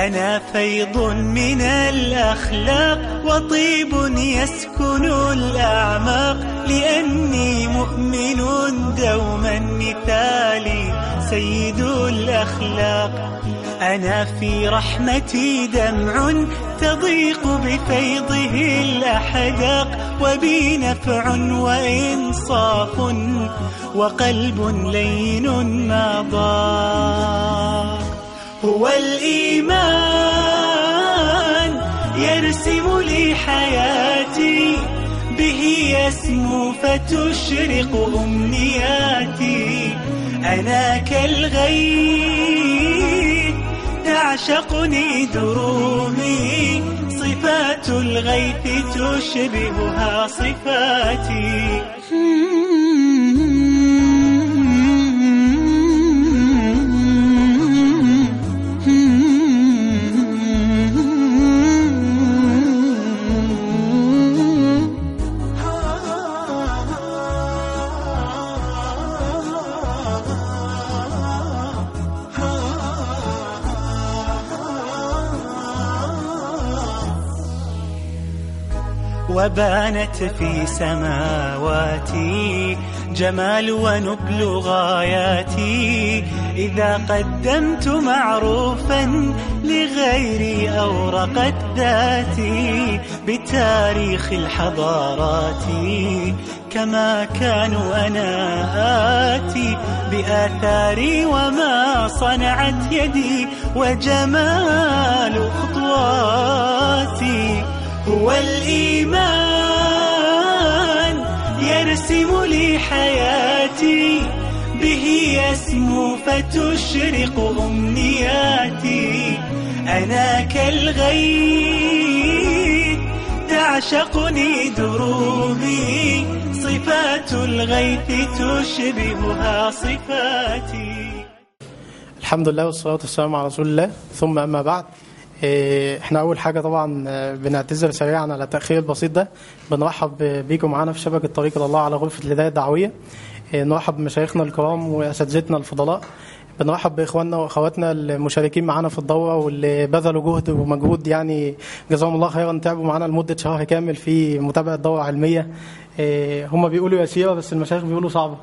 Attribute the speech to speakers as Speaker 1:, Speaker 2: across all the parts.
Speaker 1: أنا فيض من الأخلاق وطيب يسكن الأعماق لأني مؤمن دوما مثالي سيد الأخلاق أنا في رحمتي دمع تضيق بفيضه الأحداق وبي نفع وإنصاف وقلب لين ما ضاق هو الإيمان يرسم لي حياتي به يسمو فتشرق أمنياتي أنا كالغيث تعشقني دروبي صفات الغيث تشبهها صفاتي وبانت في سماواتي جمال ونبل غاياتي إذا قدمت معروفا لغيري أورقت ذاتي بتاريخ الحضارات كما كانوا أنا آتي بآثاري وما صنعت يدي وجمال خطواتي هو الإيمان يرسم لي حياتي به يسمو فتشرق أمنياتي أنا كالغيث تعشقني دروبي صفات الغيث تشبهها صفاتي
Speaker 2: الحمد لله والصلاة والسلام على رسول الله ثم أما بعد إيه، احنا اول حاجه طبعا آه، بنعتذر سريعا على التاخير البسيط ده بنرحب بيكم معانا في شبكه طريق الى الله على غرفه الهدايه الدعويه إيه، نرحب بمشايخنا الكرام واساتذتنا الفضلاء بنرحب باخواننا واخواتنا المشاركين معانا في الدوره واللي بذلوا جهد ومجهود يعني جزاهم الله خيرا تعبوا معانا لمده شهر كامل في متابعه دوره علميه إيه، هم بيقولوا يسيره بس المشايخ بيقولوا صعبه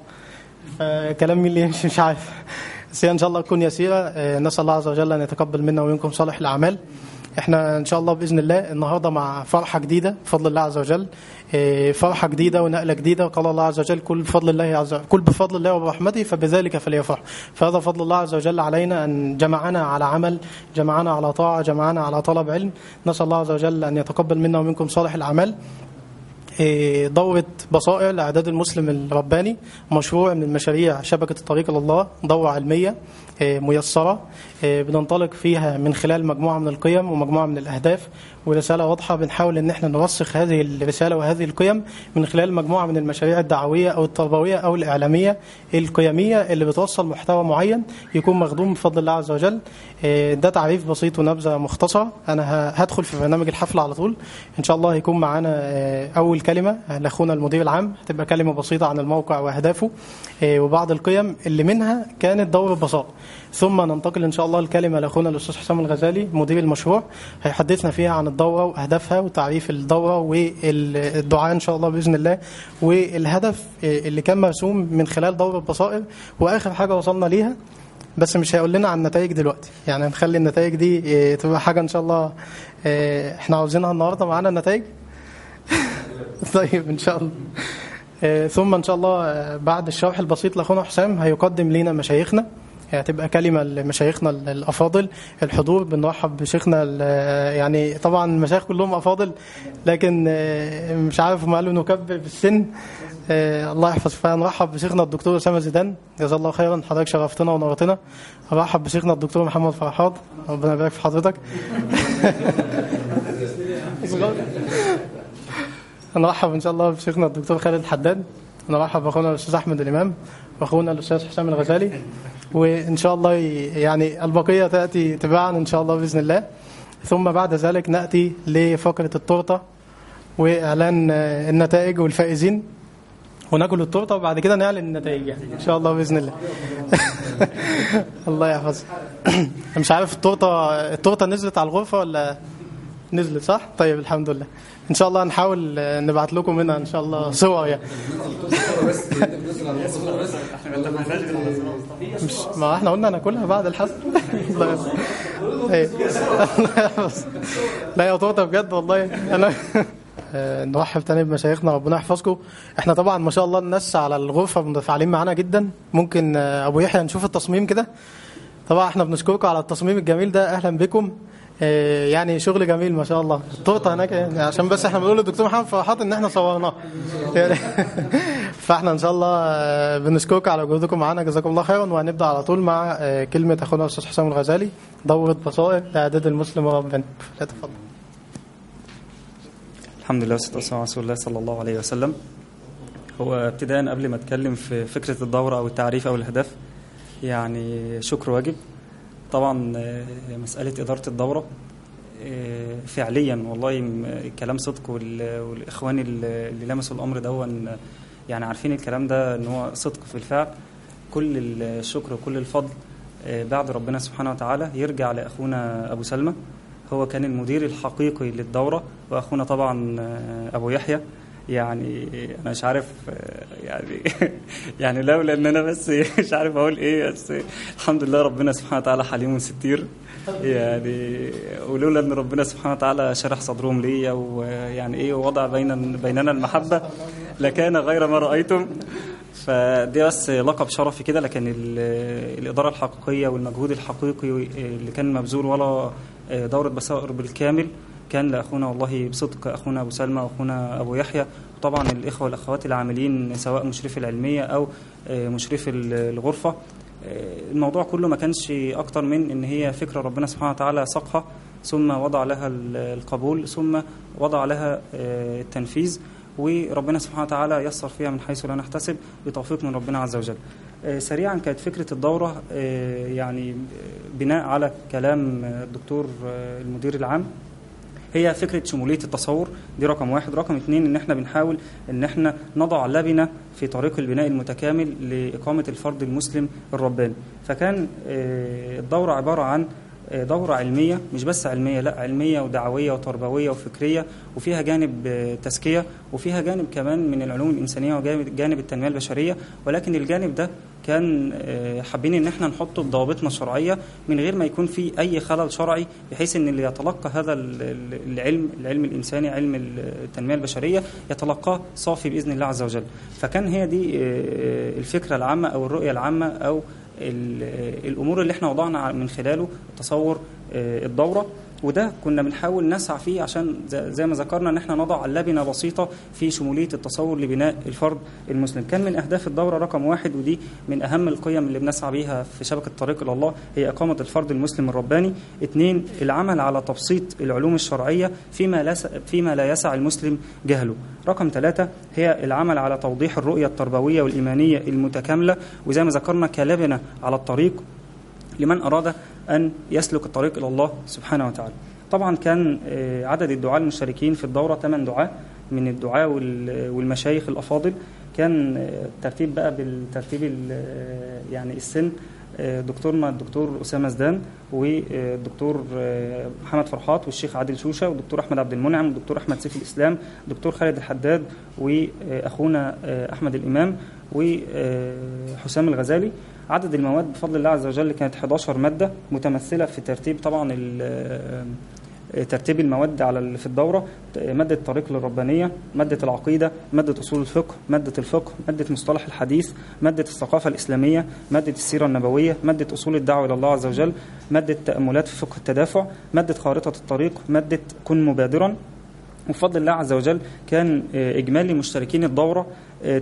Speaker 2: فكلام مين اللي يمشي مش عارف بس هي ان شاء الله تكون يسيره آه، نسال الله عز وجل ان يتقبل منا ومنكم صالح الاعمال احنا ان شاء الله باذن الله النهارده مع فرحه جديده بفضل الله عز وجل آه، فرحه جديده ونقله جديده قال الله عز وجل كل بفضل الله عز وجل كل بفضل الله وبرحمته فبذلك فليفرح فهذا فضل الله عز وجل علينا ان جمعنا على عمل جمعنا على طاعه جمعنا على طلب علم نسال الله عز وجل ان يتقبل منا ومنكم صالح الاعمال إيه، دورة بصائر لإعداد المسلم الرباني مشروع من المشاريع شبكة الطريق إلى الله دورة علمية إيه، ميسرة إيه، بننطلق فيها من خلال مجموعة من القيم ومجموعة من الأهداف ورسالة واضحة بنحاول إن احنا نرسخ هذه الرسالة وهذه القيم من خلال مجموعة من المشاريع الدعوية أو التربوية أو الإعلامية القيمية اللي بتوصل محتوى معين يكون مخدوم بفضل الله عز وجل إيه، ده تعريف بسيط ونبذة مختصرة أنا ه- هدخل في برنامج الحفلة على طول إن شاء الله هيكون معانا آه، أول كلمة لأخونا المدير العام هتبقى كلمة بسيطة عن الموقع وأهدافه آه، وبعض القيم اللي منها كانت دور البصائر ثم ننتقل إن شاء الله الكلمة لأخونا الأستاذ حسام الغزالي مدير المشروع هيحدثنا فيها عن الدورة وأهدافها وتعريف الدورة والدعاء إن شاء الله بإذن الله والهدف آه، اللي كان مرسوم من خلال دور البصائر وآخر حاجة وصلنا ليها بس مش هيقول لنا عن النتائج دلوقتي يعني هنخلي النتائج دي آه، تبقى حاجة إن شاء الله آه، احنا عاوزينها النهاردة معانا النتائج طيب ان شاء الله آه، ثم ان شاء الله آه، بعد الشرح البسيط لاخونا حسام هيقدم لنا مشايخنا هتبقى كلمة لمشايخنا الأفاضل الحضور بنرحب بشيخنا ال- يعني طبعا المشايخ كلهم أفاضل لكن آه، مش عارف هم قالوا نكبر بالسن آه، الله يحفظ فنرحب بشيخنا الدكتور أسامة زيدان جزاه الله خيرا حضرتك شرفتنا ونورتنا نرحب بشيخنا الدكتور محمد فرحات ربنا يبارك في حضرتك نرحب ان شاء الله بشيخنا الدكتور خالد حداد نرحب باخونا الاستاذ احمد الامام واخونا الاستاذ حسام الغزالي وان شاء الله ي- يعني البقيه تاتي تباعا ان شاء الله باذن الله ثم بعد ذلك ناتي لفقره التورته واعلان آه، النتائج والفائزين وناكل التورته وبعد كده نعلن النتائج يعني ان شاء الله باذن الله الله يحفظك مش عارف التورته التورته نزلت على الغرفه ولا نزلت صح طيب الحمد لله ان شاء الله نحاول نبعت لكم منها ان شاء الله صور يعني مش ما احنا قلنا ناكلها بعد الحفل الله يحفظك. إيه. الله يحفظك. لا يا تورته بجد والله انا آه، نرحب تاني بمشايخنا ربنا يحفظكم احنا طبعا ما شاء الله الناس على الغرفه متفاعلين معانا جدا ممكن آه، ابو يحيى نشوف التصميم كده طبعا احنا بنشكركم على التصميم الجميل ده اهلا بكم آه، يعني شغل جميل ما شاء الله التورته هناك يعني عشان بس احنا بنقول للدكتور محمد فرحات ان احنا صورناه يعني فاحنا ان شاء الله آه، بنشكركم على وجودكم معانا جزاكم الله خيرا وهنبدا على طول مع آه، كلمه اخونا الاستاذ حسام الغزالي دوره بصائر لاعداد المسلم وربنا اتفضل
Speaker 3: الحمد لله والصلاه والسلام على رسول الله صلى الله عليه وسلم هو ابتداء قبل ما اتكلم في فكره الدوره او التعريف او الاهداف يعني شكر واجب طبعا آه، مساله اداره الدوره آه، فعليا والله م- كلام صدق وال- والاخوان اللي اللي لمسوا الامر ده يعني عارفين الكلام ده ان هو صدق في الفعل كل الشكر وكل الفضل آه، بعد ربنا سبحانه وتعالى يرجع لاخونا ابو سلمى هو كان المدير الحقيقي للدوره واخونا طبعا آه، ابو يحيى يعني انا مش عارف آه، يعني يعني لولا ان انا بس مش عارف اقول ايه بس الحمد لله ربنا سبحانه وتعالى حليم ستير يعني ولولا ان ربنا سبحانه وتعالى شرح صدرهم ليا ويعني ايه ووضع بين بيننا المحبه لكان غير ما رايتم فدي بس لقب شرفي كده لكن ال- الاداره الحقيقيه والمجهود الحقيقي اللي كان مبذول ولا دوره بصائر بالكامل كان لاخونا والله بصدق اخونا ابو سلمى واخونا ابو يحيى وطبعا الاخوه والاخوات العاملين سواء مشرفي العلميه او مشرفي الغرفه الموضوع كله ما كانش اكتر من ان هي فكره ربنا سبحانه وتعالى ساقها ثم وضع لها القبول ثم وضع لها التنفيذ وربنا سبحانه وتعالى يسر فيها من حيث لا نحتسب بتوفيق من ربنا عز وجل. آه، سريعا كانت فكره الدوره آه، يعني بناء على كلام الدكتور آه، المدير العام هي فكره شموليه التصور دي رقم واحد رقم اثنين ان احنا بنحاول ان احنا نضع لبنه في طريق البناء المتكامل لاقامه الفرد المسلم الرباني فكان آه، الدوره عباره عن آه، دورة علمية مش بس علمية لا علمية ودعوية وتربوية وفكرية وفيها جانب آه، تزكية وفيها جانب كمان من العلوم الإنسانية وجانب جانب التنمية البشرية ولكن الجانب ده كان آه، حابين ان احنا نحطه بضوابطنا الشرعيه من غير ما يكون في اي خلل شرعي بحيث ان اللي يتلقى هذا ال- ال- العلم العلم الانساني علم التنميه البشريه يتلقاه صافي باذن الله عز وجل فكان هي دي آه، الفكره العامه او الرؤيه العامه او ال- الامور اللي احنا وضعنا من خلاله تصور آه، الدوره وده كنا بنحاول نسعى فيه عشان ز- زي ما ذكرنا ان احنا نضع لبنه بسيطه في شموليه التصور لبناء الفرد المسلم كان من اهداف الدوره رقم واحد ودي من اهم القيم اللي بنسعى بيها في شبكه طريق الى الله هي اقامه الفرد المسلم الرباني اثنين العمل على تبسيط العلوم الشرعيه فيما لا س- فيما لا يسع المسلم جهله رقم ثلاثة هي العمل على توضيح الرؤية التربوية والإيمانية المتكاملة وزي ما ذكرنا كلبنة على الطريق لمن أراد أن يسلك الطريق إلى الله سبحانه وتعالى طبعا كان آه، عدد الدعاة المشتركين في الدورة ثمان دعاة من الدعاة وال- والمشايخ الأفاضل كان آه، الترتيب بقى بالترتيب ال- آه، يعني السن آه، دكتورنا الدكتور أسامة زدان والدكتور آه، محمد فرحات والشيخ عادل شوشة والدكتور أحمد عبد المنعم والدكتور أحمد سيف الإسلام الدكتور خالد الحداد وأخونا آه، أحمد الإمام وحسام الغزالي عدد المواد بفضل الله عز وجل كانت 11 مادة متمثلة في ترتيب طبعا ال- ترتيب المواد على ال- في الدورة مادة طريق للربانية مادة العقيدة مادة أصول الفقه مادة الفقه مادة مصطلح الحديث مادة الثقافة الإسلامية مادة السيرة النبوية مادة أصول الدعوة إلى الله عز وجل مادة تأملات في فقه التدافع مادة خارطة الطريق مادة كن مبادرا وبفضل الله عز وجل كان آه، إجمالي مشتركين الدورة آه،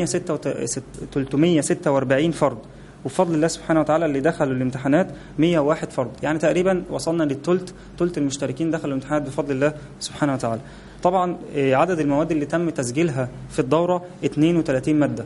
Speaker 3: 346 فرد وبفضل الله سبحانه وتعالى اللي دخلوا الامتحانات 101 فرد يعني تقريبا وصلنا للثلث ثلث المشتركين دخلوا الامتحانات بفضل الله سبحانه وتعالى طبعا آه، عدد المواد اللي تم تسجيلها في الدورة 32 مادة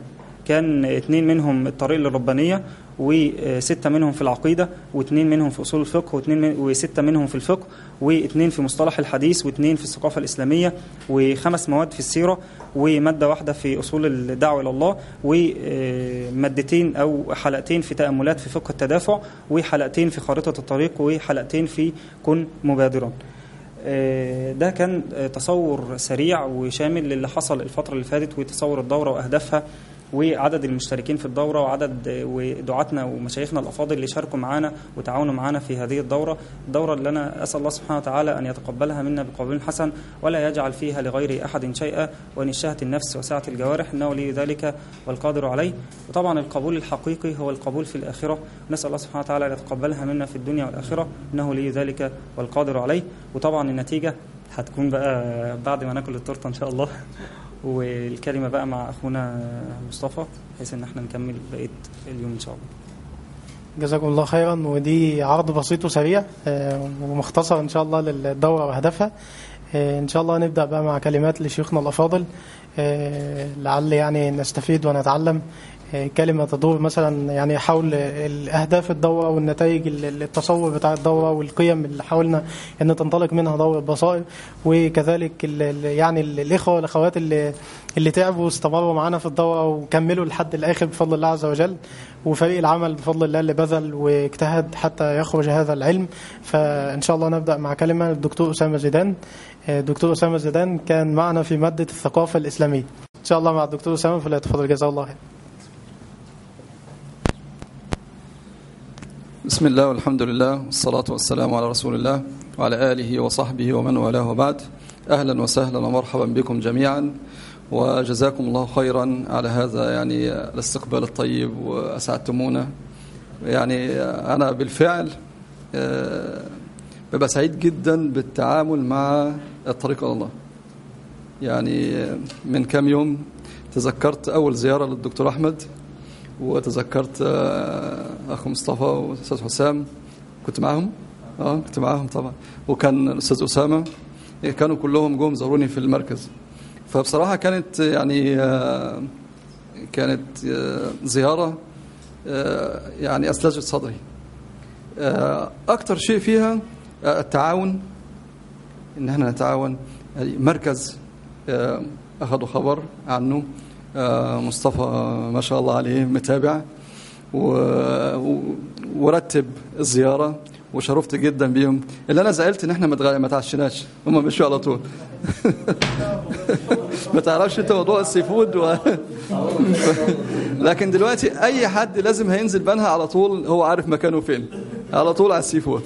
Speaker 3: كان اتنين منهم الطريق للربانية وستة منهم في العقيدة واثنين منهم في أصول الفقه واثنين من وستة منهم في الفقه واثنين في مصطلح الحديث واثنين في الثقافة الإسلامية وخمس مواد في السيرة ومادة واحدة في أصول الدعوة إلى الله ومادتين أو حلقتين في تأملات في فقه التدافع وحلقتين في خارطة الطريق وحلقتين في كن مبادرا آه، ده كان آه، تصور سريع وشامل للي حصل الفترة اللي فاتت وتصور الدورة وأهدافها وعدد المشتركين في الدورة وعدد آه، ودعاتنا ومشايخنا الأفاضل اللي شاركوا معانا وتعاونوا معانا في هذه الدورة الدورة اللي أنا أسأل الله سبحانه وتعالى أن يتقبلها منا بقبول حسن ولا يجعل فيها لغير أحد شيئا وأن اشتهت النفس وسعة الجوارح إنه ولي ذلك والقادر عليه وطبعا القبول الحقيقي هو القبول في الآخرة نسأل الله سبحانه وتعالى أن يتقبلها منا في الدنيا والآخرة إنه ولي ذلك والقادر عليه وطبعا النتيجة هتكون بقى بعد ما ناكل التورته ان شاء الله والكلمه بقى مع اخونا مصطفى بحيث ان احنا نكمل بقيه اليوم ان شاء الله
Speaker 2: جزاكم الله خيرا ودي عرض بسيط وسريع آه، ومختصر ان شاء الله للدوره واهدافها آه، ان شاء الله نبدا بقى مع كلمات لشيوخنا الافاضل آه، لعل يعني نستفيد ونتعلم آه، كلمه تدور مثلا يعني حول الاهداف الدوره والنتائج ال- التصور بتاع الدوره والقيم اللي حاولنا ان تنطلق منها دوره بصائر وكذلك ال- ال- يعني ال- الاخوه والاخوات اللي اللي تعبوا واستمروا معانا في الدوره وكملوا لحد الاخر بفضل الله عز وجل وفريق العمل بفضل الله اللي بذل واجتهد حتى يخرج هذا العلم فان شاء الله نبدا مع كلمه الدكتور اسامه زيدان آه، دكتور اسامه زيدان كان معنا في ماده الثقافه الاسلاميه ان شاء الله مع الدكتور اسامه فليتفضل جزاه الله خير
Speaker 4: بسم الله والحمد لله والصلاة والسلام على رسول الله وعلى آله وصحبه ومن والاه وبعد أهلا وسهلا ومرحبا بكم جميعا وجزاكم الله خيرا على هذا يعني الاستقبال الطيب وأسعدتمونا يعني أنا بالفعل آه، ببقى سعيد جدا بالتعامل مع الطريق إلى الله يعني من كم يوم تذكرت أول زيارة للدكتور أحمد وتذكرت آه، اخو مصطفى واستاذ حسام كنت معاهم اه كنت معاهم طبعا وكان الاستاذ اسامه كانوا كلهم جم زاروني في المركز فبصراحه كانت يعني آه، كانت آه، زياره آه، يعني اسلجت صدري آه، اكتر شيء فيها آه، التعاون ان احنا نتعاون يعني مركز آه، اخذوا خبر عنه آه، مصطفى ما شاء الله عليه متابع و- و- ورتب الزياره وشرفت جدا بيهم اللي انا زعلت ان احنا ما اتغ- ما تعشناش هم مشوا على طول ما تعرفش انت موضوع السي فود و... لكن دلوقتي اي حد لازم هينزل بنها على طول هو عارف مكانه فين على طول على السي فود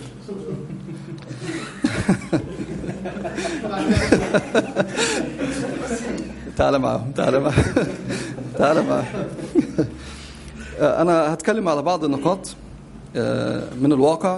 Speaker 4: تعال معاهم تعال معاهم تعال معاهم أنا هتكلم على بعض النقاط آه، من الواقع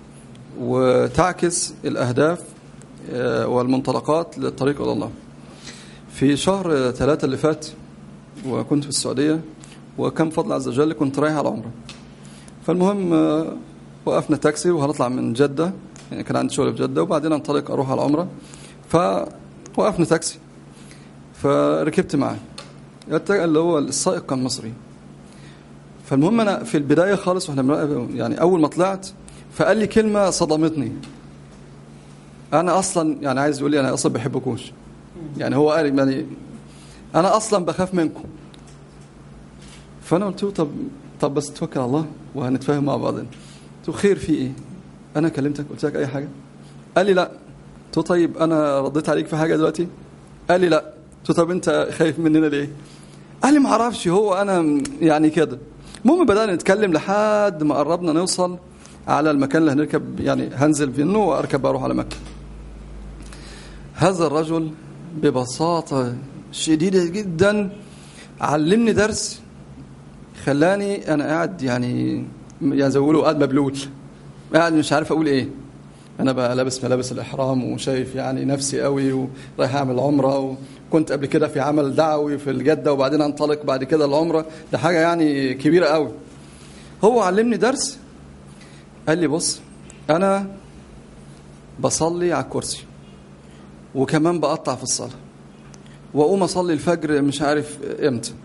Speaker 4: وتعكس الأهداف آه، والمنطلقات للطريق إلى الله في شهر ثلاثة اللي فات وكنت في السعودية وكم فضل عز وجل كنت رايح على عمرة فالمهم آه، وقفنا تاكسي وهنطلع من جدة يعني كان عندي شغل في جدة وبعدين انطلق أروح على العمرة فوقفنا تاكسي فركبت معاه الت- اللي هو السائق كان مصري فالمهم انا في البدايه خالص واحنا بنراقب- يعني اول ما طلعت فقال لي كلمه صدمتني انا اصلا يعني عايز يقول لي انا اصلا بحبكوش يعني هو قال يعني انا اصلا بخاف منكم فانا قلت له طب طب بس توكل على الله وهنتفاهم مع بعضنا قلت له خير في ايه انا كلمتك قلت لك اي حاجه قال لي لا قلت له طيب انا رديت عليك في حاجه دلوقتي قال لي لا قلت له طب انت خايف مننا ليه قال لي ما اعرفش هو انا م- يعني كده المهم بدانا نتكلم لحد ما قربنا نوصل على المكان اللي هنركب يعني هنزل منه واركب اروح على مكه هذا الرجل ببساطه شديده جدا علمني درس خلاني انا قاعد يعني يعني زي ما بيقولوا قاعد مبلول قاعد مش عارف اقول ايه انا بقى لابس ملابس الاحرام وشايف يعني نفسي قوي ورايح اعمل عمره وكنت قبل كده في عمل دعوي في الجده وبعدين انطلق بعد كده العمره ده حاجه يعني كبيره قوي هو علمني درس قال لي بص انا بصلي على الكرسي وكمان بقطع في الصلاه واقوم اصلي الفجر مش عارف امتى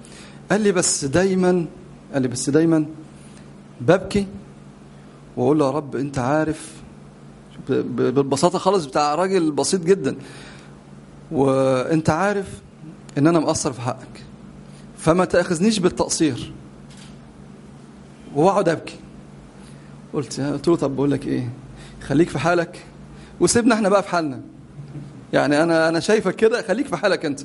Speaker 4: قال لي بس دايما قال لي بس دايما ببكي واقول له يا رب انت عارف ب- ب- بالبساطه خالص بتاع راجل بسيط جدا وانت عارف ان انا مقصر في حقك فما تاخذنيش بالتقصير واقعد ابكي قلت قلت له طب بقول لك ايه خليك في حالك وسيبنا احنا بقى في حالنا يعني انا انا شايفك كده خليك في حالك انت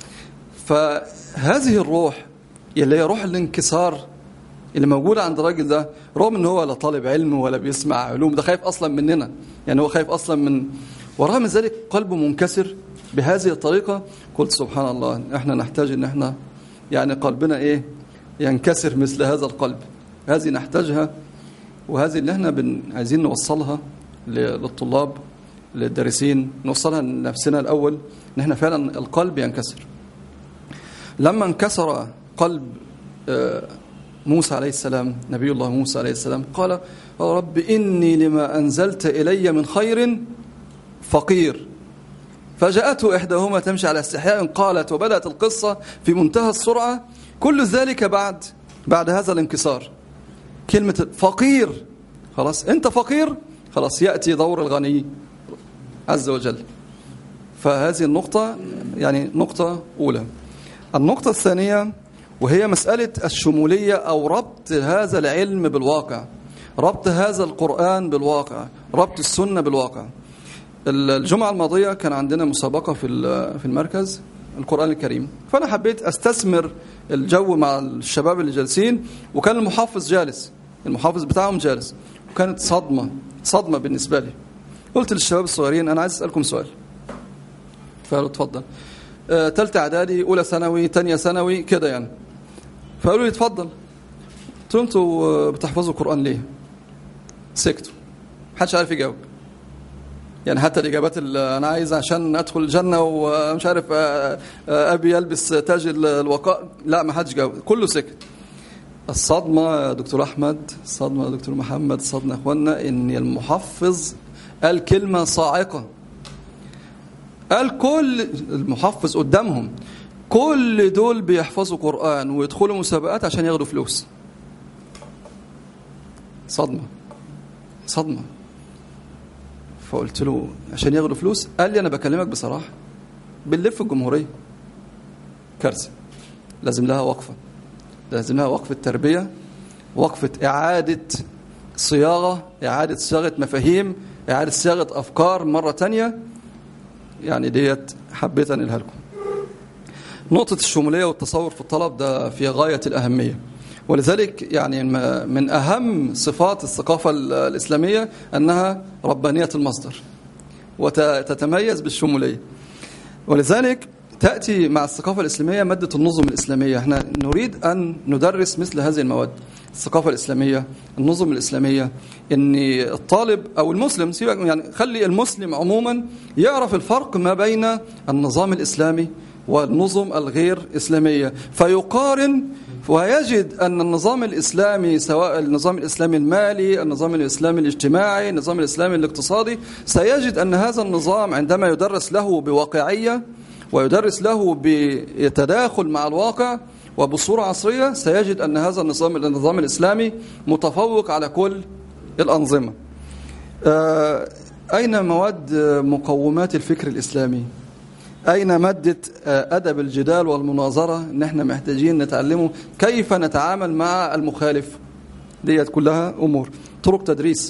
Speaker 4: فهذه الروح اللي هي روح الانكسار اللي موجوده عند الراجل ده رغم ان هو لا طالب علم ولا بيسمع علوم ده خايف اصلا مننا يعني هو خايف اصلا من ورغم ذلك قلبه منكسر بهذه الطريقه قلت سبحان الله احنا نحتاج ان احنا يعني قلبنا ايه ينكسر مثل هذا القلب هذه نحتاجها وهذه اللي احنا بن عايزين نوصلها ل- للطلاب للدارسين نوصلها لنفسنا الاول ان احنا فعلا القلب ينكسر لما انكسر قلب آه، موسى عليه السلام نبي الله موسى عليه السلام قال يا رب إني لما أنزلت إلي من خير فقير فجاءته إحداهما تمشي على استحياء قالت وبدأت القصة في منتهى السرعة كل ذلك بعد بعد هذا الانكسار كلمة فقير خلاص أنت فقير خلاص يأتي دور الغني عز وجل فهذه النقطة يعني نقطة أولى النقطة الثانية وهي مسألة الشمولية أو ربط هذا العلم بالواقع ربط هذا القرآن بالواقع ربط السنة بالواقع الجمعة الماضية كان عندنا مسابقة في ال- في المركز القرآن الكريم فأنا حبيت أستثمر الجو مع الشباب اللي جالسين وكان المحافظ جالس المحافظ بتاعهم جالس وكانت صدمة صدمة بالنسبة لي قلت للشباب الصغيرين أنا عايز أسألكم سؤال فقالوا اتفضل آه، تالتة إعدادي أولى ثانوي تانية ثانوي كده يعني فقالوا لي اتفضل قلت لهم انتوا آه، بتحفظوا القرآن ليه؟ سكتوا محدش عارف يجاوب يعني حتى الإجابات اللي أنا عايز عشان أدخل الجنة ومش عارف آه، آه، أبي يلبس تاج ال- الوقاء لا ما حدش جاوب كله سكت الصدمة يا دكتور أحمد الصدمة يا دكتور محمد الصدمة يا إخوانا إن المحفظ قال كلمة صاعقة قال كل المحفظ قدامهم كل دول بيحفظوا قرآن ويدخلوا مسابقات عشان ياخدوا فلوس صدمة صدمة فقلت له عشان ياخدوا فلوس قال لي أنا بكلمك بصراحة بنلف الجمهورية كارثة لازم لها وقفة لازم لها وقفة تربية وقفة إعادة صياغة إعادة صياغة مفاهيم إعادة صياغة أفكار مرة تانية يعني ديت حبيت أنقلها لكم نقطة الشمولية والتصور في الطلب ده في غاية الأهمية ولذلك يعني م- من أهم صفات الثقافة ال- الإسلامية أنها ربانية المصدر وتتميز بالشمولية ولذلك تأتي مع الثقافة الإسلامية مادة النظم الإسلامية احنا نريد أن ندرس مثل هذه المواد الثقافة الإسلامية النظم الإسلامية أن الطالب أو المسلم سيبك يعني خلي المسلم عموما يعرف الفرق ما بين النظام الإسلامي والنظم الغير إسلامية فيقارن ويجد أن النظام الإسلامي سواء النظام الإسلامي المالي النظام الإسلامي الاجتماعي النظام الإسلامي الاقتصادي سيجد أن هذا النظام عندما يدرس له بواقعية ويدرس له بتداخل مع الواقع وبصورة عصرية سيجد أن هذا النظام النظام الإسلامي متفوق على كل الأنظمة آه، أين مواد آه، مقومات الفكر الإسلامي أين مادة آه، أدب الجدال والمناظرة إن إحنا محتاجين نتعلمه كيف نتعامل مع المخالف ديت كلها أمور طرق تدريس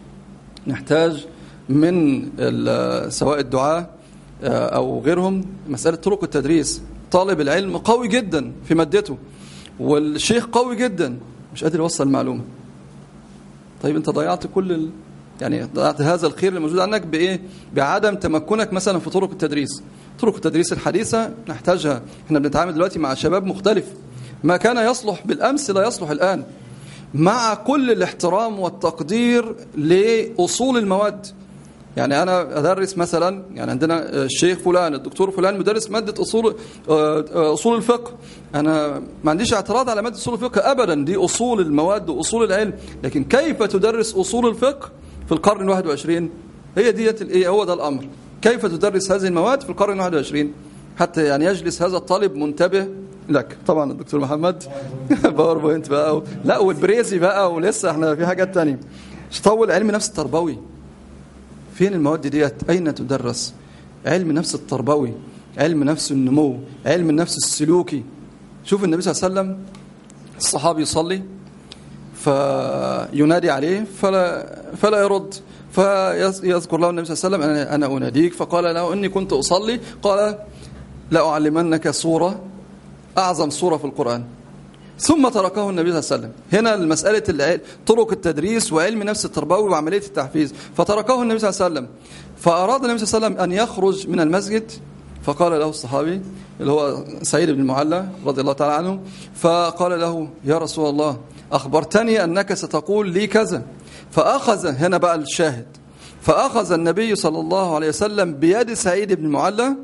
Speaker 4: نحتاج من ال- سواء الدعاة آه، أو غيرهم مسألة طرق التدريس طالب العلم قوي جدا في مادته والشيخ قوي جدا مش قادر يوصل المعلومة طيب أنت ضيعت كل ال... يعني ضيعت هذا الخير الموجود عنك بإيه؟ بعدم تمكنك مثلا في طرق التدريس طرق التدريس الحديثة نحتاجها احنا بنتعامل دلوقتي مع شباب مختلف ما كان يصلح بالأمس لا يصلح الآن مع كل الاحترام والتقدير لأصول المواد يعني أنا أدرس مثلا يعني عندنا الشيخ فلان الدكتور فلان مدرس مادة أصول أصول الفقه أنا ما عنديش اعتراض على مادة أصول الفقه أبدا دي أصول المواد وأصول العلم لكن كيف تدرس أصول الفقه في القرن الواحد وعشرين هي ديت الإيه هو ده الأمر كيف تدرس هذه المواد في القرن الواحد وعشرين حتى يعني يجلس هذا الطالب منتبه لك طبعا الدكتور محمد باوربوينت بقى و... لا والبريزي بقى ولسه احنا في حاجات تانية مش طول علم نفس التربوي فين المواد ديت اين تدرس علم نفس التربوي علم نفس النمو علم النفس السلوكي شوف النبي صلى الله عليه وسلم الصحابي يصلي فينادي عليه فلا فلا يرد فيذكر له النبي صلى الله عليه وسلم انا انا اناديك فقال له اني كنت اصلي قال لاعلمنك سوره اعظم سوره في القران ثم تركه النبي صلى الله عليه وسلم هنا المسألة العل- طرق التدريس وعلم نفس التربوي وعملية التحفيز فتركه النبي صلى الله عليه وسلم فأراد النبي صلى الله عليه وسلم أن يخرج من المسجد فقال له الصحابي اللي هو سعيد بن المعلى رضي الله تعالى عنه فقال له يا رسول الله أخبرتني أنك ستقول لي كذا فأخذ هنا بقى الشاهد فأخذ النبي صلى الله عليه وسلم بيد سعيد بن المعلى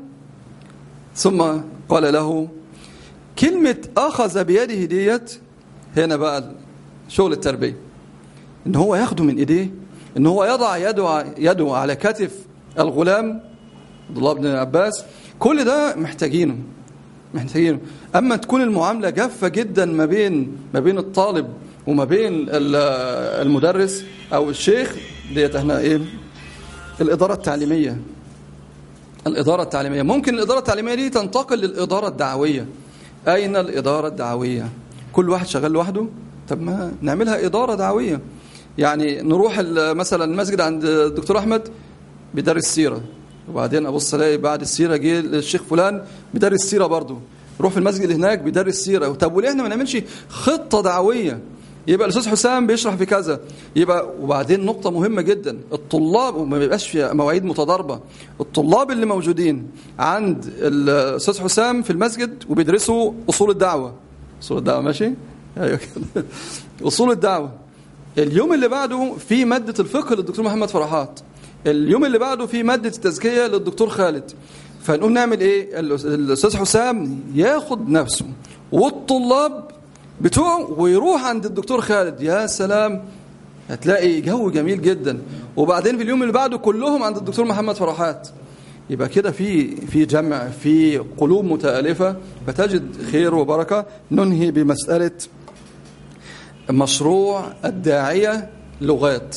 Speaker 4: ثم قال له كلمة أخذ بيده ديت هنا بقى شغل التربية إن هو ياخده من إيديه إن هو يضع يده يده على كتف الغلام عبد الله بن عباس كل ده محتاجينه محتاجينه أما تكون المعاملة جافة جدا ما بين ما بين الطالب وما بين ال- المدرس أو الشيخ ديت احنا إيه الإدارة التعليمية الإدارة التعليمية ممكن الإدارة التعليمية دي تنتقل للإدارة الدعوية أين الإدارة الدعوية كل واحد شغال لوحده طب ما نعملها إدارة دعوية يعني نروح ال- مثلا المسجد عند الدكتور أحمد بيدرس سيرة وبعدين أبص ألاقي بعد السيرة جه الشيخ فلان بيدرس سيرة برضه نروح في المسجد اللي هناك بيدرس سيرة طب وليه احنا ما نعملش خطة دعوية يبقى الاستاذ حسام بيشرح في كذا يبقى وبعدين نقطه مهمه جدا الطلاب وما بيبقاش في مواعيد متضاربه الطلاب اللي موجودين عند الاستاذ حسام في المسجد وبيدرسوا اصول الدعوه اصول الدعوه ماشي ايوه كده اصول الدعوه اليوم اللي بعده في ماده الفقه للدكتور محمد فرحات اليوم اللي بعده في ماده التزكيه للدكتور خالد فنقوم نعمل ايه الاستاذ حسام ياخد نفسه والطلاب بتوعه ويروح عند الدكتور خالد يا سلام هتلاقي جو جميل جدا وبعدين في اليوم اللي بعده كلهم عند الدكتور محمد فرحات يبقى كده في في جمع في قلوب متآلفة فتجد خير وبركة ننهي بمسألة مشروع الداعية لغات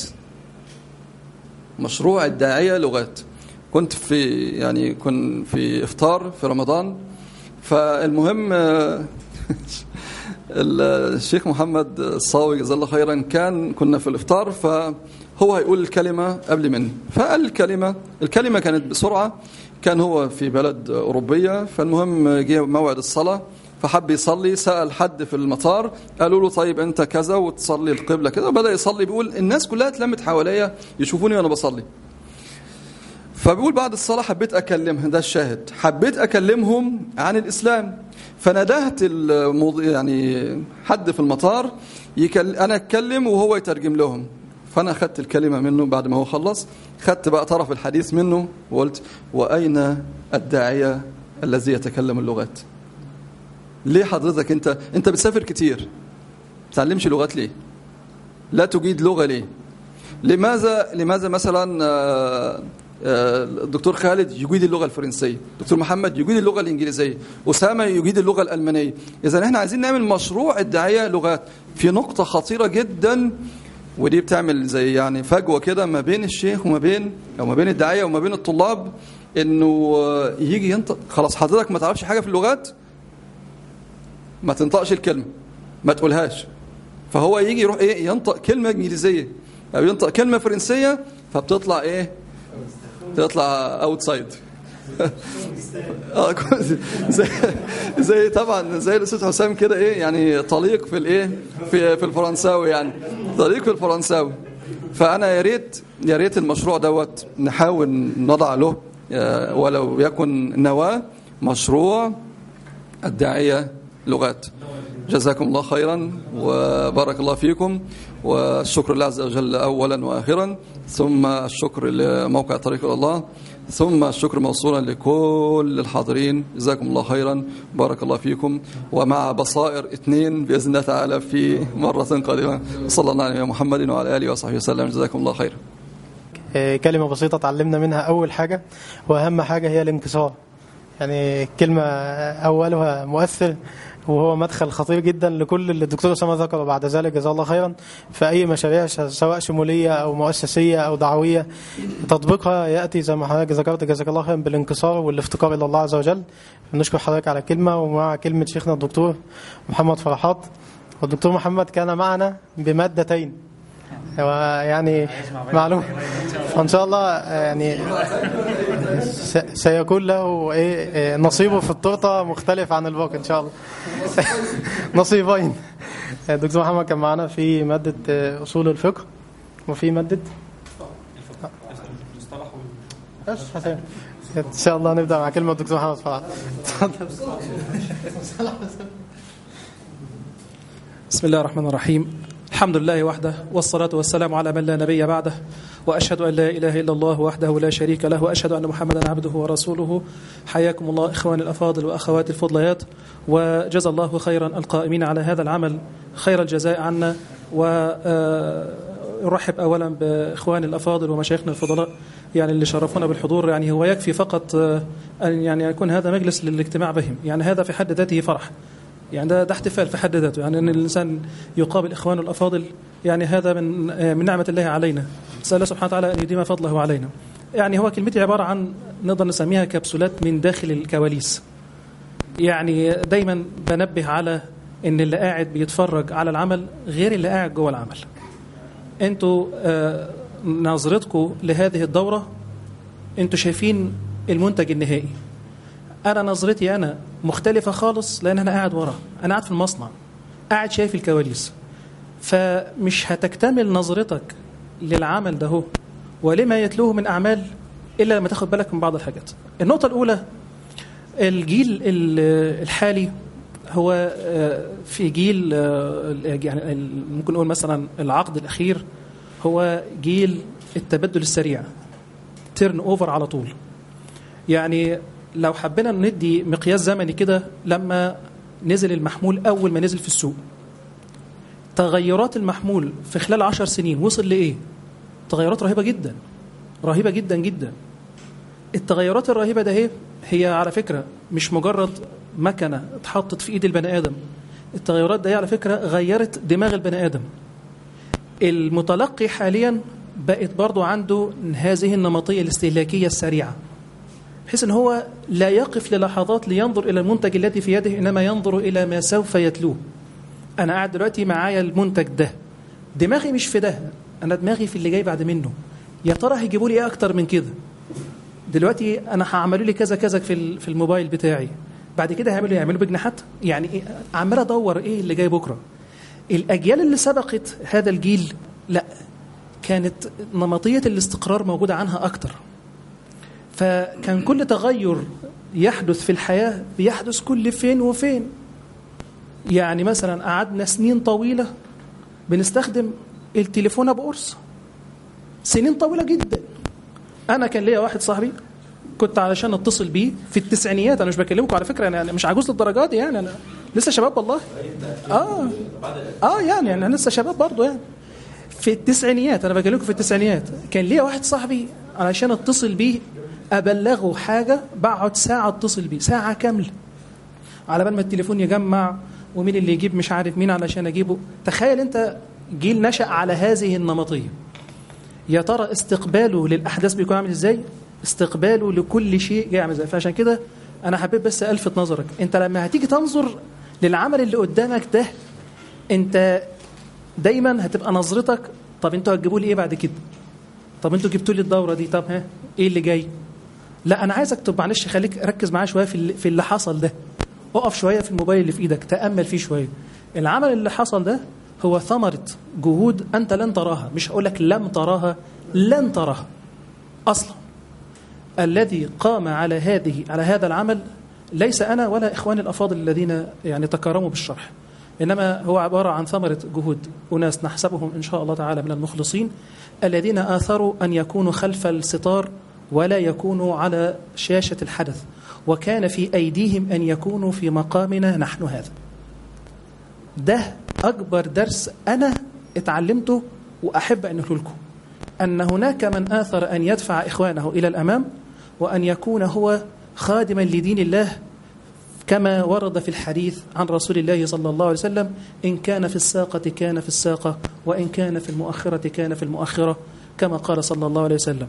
Speaker 4: مشروع الداعية لغات كنت في يعني كن في افطار في رمضان فالمهم الشيخ محمد الصاوي جزاه الله خيرا كان كنا في الافطار فهو هيقول الكلمه قبل مني فقال الكلمه الكلمه كانت بسرعه كان هو في بلد اوروبيه فالمهم جه موعد الصلاه فحب يصلي سال حد في المطار قالوا له طيب انت كذا وتصلي القبله كذا وبدا يصلي بيقول الناس كلها اتلمت حواليا يشوفوني وانا بصلي فبيقول بعد الصلاة حبيت أكلمهم ده الشاهد حبيت أكلمهم عن الإسلام فندهت الموضوع يعني حد في المطار يكل أنا أتكلم وهو يترجم لهم فأنا أخذت الكلمة منه بعد ما هو خلص خدت بقى طرف الحديث منه وقلت وأين الداعية الذي يتكلم اللغات ليه حضرتك أنت أنت بتسافر كتير تعلمش لغات ليه لا تجيد لغة ليه لماذا لماذا مثلا آه الدكتور خالد يجيد اللغة الفرنسية دكتور محمد يجيد اللغة الإنجليزية أسامة يجيد اللغة الألمانية إذا احنا عايزين نعمل مشروع الدعاية لغات في نقطة خطيرة جدا ودي بتعمل زي يعني فجوة كده ما بين الشيخ وما بين أو ما بين الدعاية وما بين الطلاب إنه يجي ينطق خلاص حضرتك ما تعرفش حاجة في اللغات ما تنطقش الكلمة ما تقولهاش فهو يجي يروح إيه ينطق كلمة إنجليزية أو ينطق كلمة فرنسية فبتطلع إيه تطلع اوتسايد اه زي زي طبعا زي الاستاذ حسام كده ايه يعني طليق في الايه في في الفرنساوي يعني طليق في الفرنساوي فانا يا ريت يا ريت المشروع دوت نحاول نضع له ولو يكن نواه مشروع الداعيه لغات جزاكم الله خيرا وبارك الله فيكم والشكر لله عز وجل أولا وآخرا ثم الشكر لموقع طريق الله ثم الشكر موصولا لكل الحاضرين جزاكم الله خيرا بارك الله فيكم ومع بصائر اثنين بإذن الله تعالى في مرة قادمة صلى الله عليه محمد وعلى آله وصحبه وسلم جزاكم الله خيرا
Speaker 2: كلمة بسيطة تعلمنا منها أول حاجة وأهم حاجة هي الانكسار يعني كلمة أولها مؤثر وهو مدخل خطير جدا لكل اللي الدكتور اسامه ذكره بعد ذلك جزاه الله خيرا في اي مشاريع ش- سواء شموليه او مؤسسيه او دعويه تطبيقها ياتي زي ما حضرتك ذكرت جزاك الله خيرا بالانكسار والافتقار الى الله عز وجل نشكر حضرتك على كلمه ومع كلمه شيخنا الدكتور محمد فرحات والدكتور محمد كان معنا بمادتين هو يعني معلوم فان شاء الله يعني س- سيكون له ايه إيه نصيبه في التورته مختلف عن الباقي ان شاء الله نصيبين دكتور محمد كان معانا في ماده آه، اصول الفقه وفي ماده بس حسين ان شاء الله نبدا مع كلمه دكتور محمد فرح اتفضل
Speaker 5: بسم الله الرحمن الرحيم الحمد لله وحده والصلاة والسلام على من لا نبي بعده وأشهد أن لا إله إلا الله وحده لا شريك له وأشهد أن محمدا عبده ورسوله حياكم الله إخواني الأفاضل وأخواتي الفضليات وجزا الله خيرا القائمين على هذا العمل خير الجزاء عنا وأرحب أولا بإخواني الأفاضل ومشايخنا الفضلاء يعني اللي شرفونا بالحضور يعني هو يكفي فقط آه، أن يعني يكون هذا مجلس للاجتماع بهم يعني هذا في حد ذاته فرح يعني ده, ده احتفال في حد ذاته يعني ان الانسان يقابل اخوانه الافاضل يعني هذا من آه، من نعمه الله علينا نسال الله سبحانه وتعالى ان يديم فضله علينا يعني هو كلمتي عباره عن نقدر نسميها كبسولات من داخل الكواليس يعني دايما بنبه على ان اللي قاعد بيتفرج على العمل غير اللي قاعد جوه العمل انتوا آه، نظرتكم لهذه الدوره انتوا شايفين المنتج النهائي انا نظرتي انا مختلفه خالص لان انا قاعد ورا انا قاعد في المصنع قاعد شايف الكواليس فمش هتكتمل نظرتك للعمل ده هو ولما يتلوه من اعمال الا لما تاخد بالك من بعض الحاجات النقطه الاولى الجيل ال- الحالي هو آه، في جيل آه، يعني ال- ممكن نقول مثلا العقد الاخير هو جيل التبدل السريع تيرن اوفر على طول يعني لو حبينا ندي مقياس زمني كده لما نزل المحمول اول ما نزل في السوق تغيرات المحمول في خلال عشر سنين وصل لايه تغيرات رهيبه جدا رهيبه جدا جدا التغيرات الرهيبه ده هي هي على فكره مش مجرد مكنه اتحطت في ايد البني ادم التغيرات ده هي على فكره غيرت دماغ البني ادم المتلقي حاليا بقت برضو عنده هذه النمطيه الاستهلاكيه السريعه بحيث ان هو لا يقف للحظات لينظر الى المنتج الذي في يده انما ينظر الى ما سوف يتلوه انا قاعد دلوقتي معايا المنتج ده دماغي مش في ده انا دماغي في اللي جاي بعد منه يا ترى هيجيبوا لي ايه اكتر من كده دلوقتي انا هعملوا لي كذا كذا في ال- في الموبايل بتاعي بعد كده هيعملوا إيه؟ يعملوا بجناحات يعني إيه؟ عمال ادور ايه اللي جاي بكره الاجيال اللي سبقت هذا الجيل لا كانت نمطيه الاستقرار موجوده عنها اكتر فكان كل تغير يحدث في الحياه بيحدث كل فين وفين يعني مثلا قعدنا سنين طويله بنستخدم التليفون ابو قرص سنين طويله جدا انا كان ليا واحد صاحبي كنت علشان اتصل بيه في التسعينيات انا مش بكلمكم على فكره انا أنا مش عجوز للدرجات دي يعني انا لسه شباب والله اه اه يعني انا لسه شباب برضه يعني في التسعينيات انا بكلمكم في التسعينيات كان ليا واحد صاحبي علشان اتصل بيه ابلغه حاجه بقعد ساعه اتصل بيه ساعه كامله على بال ما التليفون يجمع ومين اللي يجيب مش عارف مين علشان اجيبه تخيل انت جيل نشأ على هذه النمطيه يا ترى استقباله للاحداث بيكون عامل ازاي استقباله لكل شيء جاي عامل ازاي فعشان كده انا حبيت بس الفت نظرك انت لما هتيجي تنظر للعمل اللي قدامك ده انت دايما هتبقى نظرتك طب انتوا هتجيبوا لي ايه بعد كده طب انتوا جبتوا لي الدوره دي طب ها ايه اللي جاي لا انا عايزك طب معلش خليك ركز معايا شويه في اللي, في اللي حصل ده اقف شويه في الموبايل اللي في ايدك تامل فيه شويه العمل اللي حصل ده هو ثمره جهود انت لن تراها مش هقول لك لم تراها لن تراها اصلا الذي قام على هذه على هذا العمل ليس انا ولا اخواني الافاضل الذين يعني تكرموا بالشرح انما هو عباره عن ثمره جهود اناس نحسبهم ان شاء الله تعالى من المخلصين الذين اثروا ان يكونوا خلف الستار ولا يكونوا على شاشه الحدث وكان في ايديهم ان يكونوا في مقامنا نحن هذا ده اكبر درس انا اتعلمته واحب ان لكم ان هناك من اثر ان يدفع اخوانه الى الامام وان يكون هو خادما لدين الله كما ورد في الحديث عن رسول الله صلى الله عليه وسلم إن كان في الساقة كان في الساقة وإن كان في المؤخرة كان في المؤخرة كما قال صلى الله عليه وسلم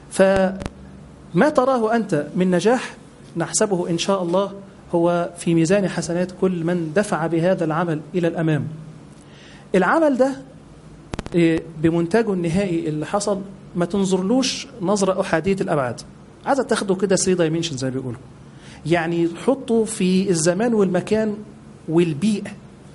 Speaker 5: فما تراه أنت من نجاح نحسبه إن شاء الله هو في ميزان حسنات كل من دفع بهذا العمل إلى الأمام العمل ده إيه، بمنتجه النهائي اللي حصل ما تنظرلوش نظرة أحادية الأبعاد عايزة تاخده كده 3 دايمنشن زي ما بيقولوا يعني حطه في الزمان والمكان والبيئة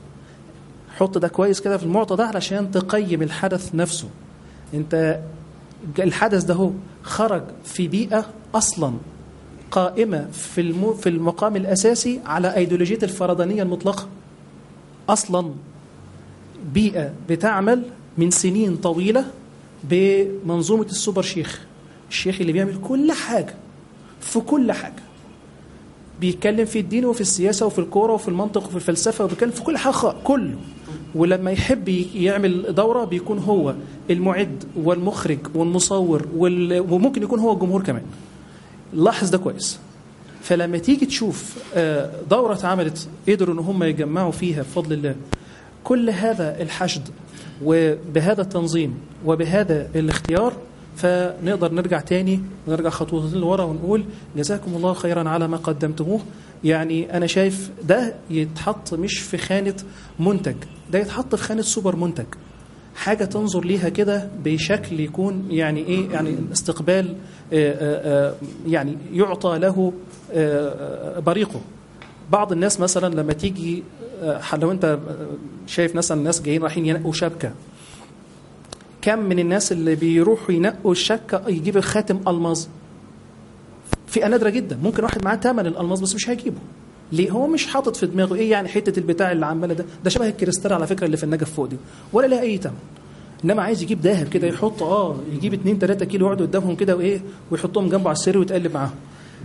Speaker 5: حط ده كويس كده في المعطى ده علشان تقيم الحدث نفسه انت الحدث ده هو خرج في بيئة أصلا قائمة في الم- في المقام الأساسي على أيديولوجية الفردانية المطلقة أصلا بيئة بتعمل من سنين طويلة بمنظومة السوبر شيخ الشيخ اللي بيعمل كل حاجة في كل حاجة بيتكلم في الدين وفي السياسة وفي الكورة وفي المنطق وفي الفلسفة وبيتكلم في كل حاجة خ- كله ولما يحب ي- يعمل دورة بيكون هو المعد والمخرج والمصور وال... وممكن يكون هو الجمهور كمان لاحظ ده كويس فلما تيجي تشوف آه، دورة اتعملت قدروا ان هم يجمعوا فيها بفضل الله كل هذا الحشد وبهذا التنظيم وبهذا الاختيار فنقدر نرجع تاني نرجع خطوتين لورا ونقول جزاكم الله خيرا على ما قدمتموه يعني انا شايف ده يتحط مش في خانه منتج ده يتحط في خانه سوبر منتج حاجه تنظر ليها كده بشكل يكون يعني ايه يعني استقبال آه، آه، آه، يعني يعطى له آه، آه، بريقه بعض الناس مثلا لما تيجي آه، لو انت آه، شايف مثلا الناس جايين رايحين ينقوا شبكه كم من الناس اللي بيروحوا ينقوا الشبكه يجيب خاتم الماظ فئه نادره جدا ممكن واحد معاه ثمن الالماظ بس مش هيجيبه ليه هو مش حاطط في دماغه ايه يعني حته البتاع اللي عماله ده ده شبه الكريستال على فكره اللي في النجف فوق دي ولا لها اي ثمن انما عايز يجيب ذهب كده يحط اه يجيب 2 3 كيلو يقعد قدامهم كده وايه ويحطهم جنبه على السرير ويتقلب معاهم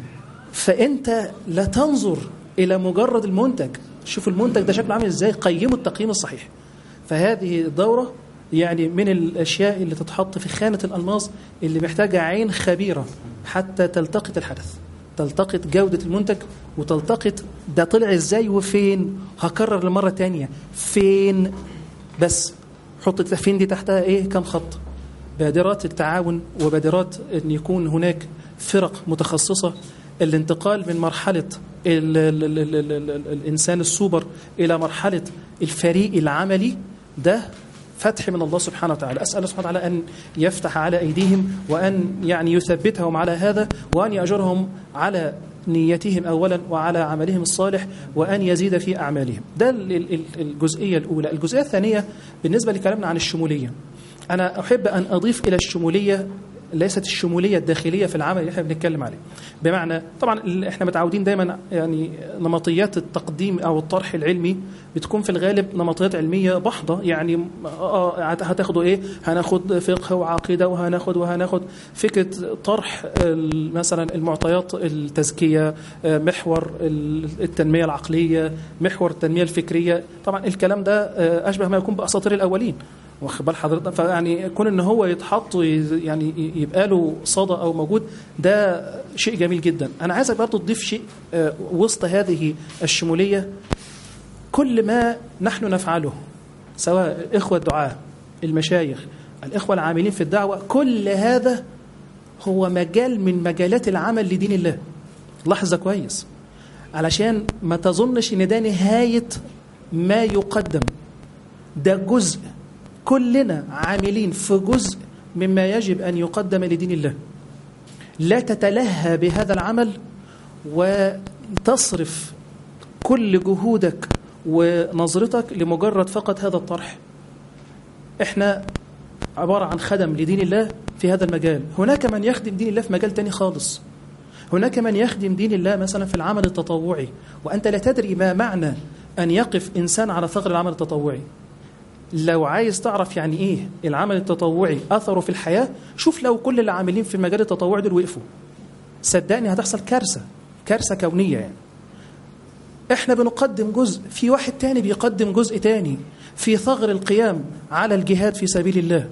Speaker 5: فانت لا تنظر الى مجرد المنتج شوف المنتج ده شكله عامل ازاي قيمه التقييم الصحيح فهذه الدوره يعني من الاشياء اللي تتحط في خانه الالماس اللي محتاجه عين خبيره حتى تلتقط الحدث تلتقط جوده المنتج وتلتقط ده طلع ازاي وفين هكرر لمره تانية فين بس حط فين دي تحتها ايه كم خط بادرات التعاون وبادرات ان يكون هناك فرق متخصصه الانتقال من مرحله ال ال ال ال ال ال ال الانسان السوبر الى مرحله الفريق العملي ده فتح من الله سبحانه وتعالى اسال الله سبحانه وتعالى ان يفتح على ايديهم وان يعني يثبتهم على هذا وان ياجرهم على نيتهم اولا وعلى عملهم الصالح وان يزيد في اعمالهم ده ال- ال- الجزئيه الاولى الجزئيه الثانيه بالنسبه لكلامنا عن الشموليه أنا أحب أن أضيف إلى الشمولية ليست الشمولية الداخلية في العمل اللي احنا بنتكلم عليه بمعنى طبعا ال- احنا متعودين دايما يعني نمطيات التقديم أو الطرح العلمي بتكون في الغالب نمطيات علمية بحضة يعني آه هت- هتاخدوا إيه هناخد فقه وعقيدة وهناخد وهناخد فكرة طرح ال- مثلا المعطيات التزكية آه، محور ال- التنمية العقلية محور التنمية الفكرية طبعا الكلام ده آه، أشبه ما يكون بأساطير الأولين واخد بال حضرتك فيعني كون ان هو يتحط ويز- يعني يبقى له صدى او موجود ده شيء جميل جدا انا عايزك برضه تضيف شيء آه، وسط هذه الشموليه كل ما نحن نفعله سواء الاخوه الدعاه المشايخ الاخوه العاملين في الدعوه كل هذا هو مجال من مجالات العمل لدين الله لاحظ ده كويس علشان ما تظنش ان ده نهايه ما يقدم ده جزء كلنا عاملين في جزء مما يجب ان يقدم لدين الله لا تتلهى بهذا العمل وتصرف كل جهودك ونظرتك لمجرد فقط هذا الطرح احنا عبارة عن خدم لدين الله في هذا المجال هناك من يخدم دين الله في مجال تاني خالص هناك من يخدم دين الله مثلا في العمل التطوعي وأنت لا تدري ما معنى أن يقف إنسان على ثغر العمل التطوعي لو عايز تعرف يعني ايه العمل التطوعي اثره في الحياه شوف لو كل اللي عاملين في المجال التطوعي دول وقفوا صدقني هتحصل كارثه كارثه كونيه يعني احنا بنقدم جزء في واحد تاني بيقدم جزء تاني في ثغر القيام على الجهاد في سبيل الله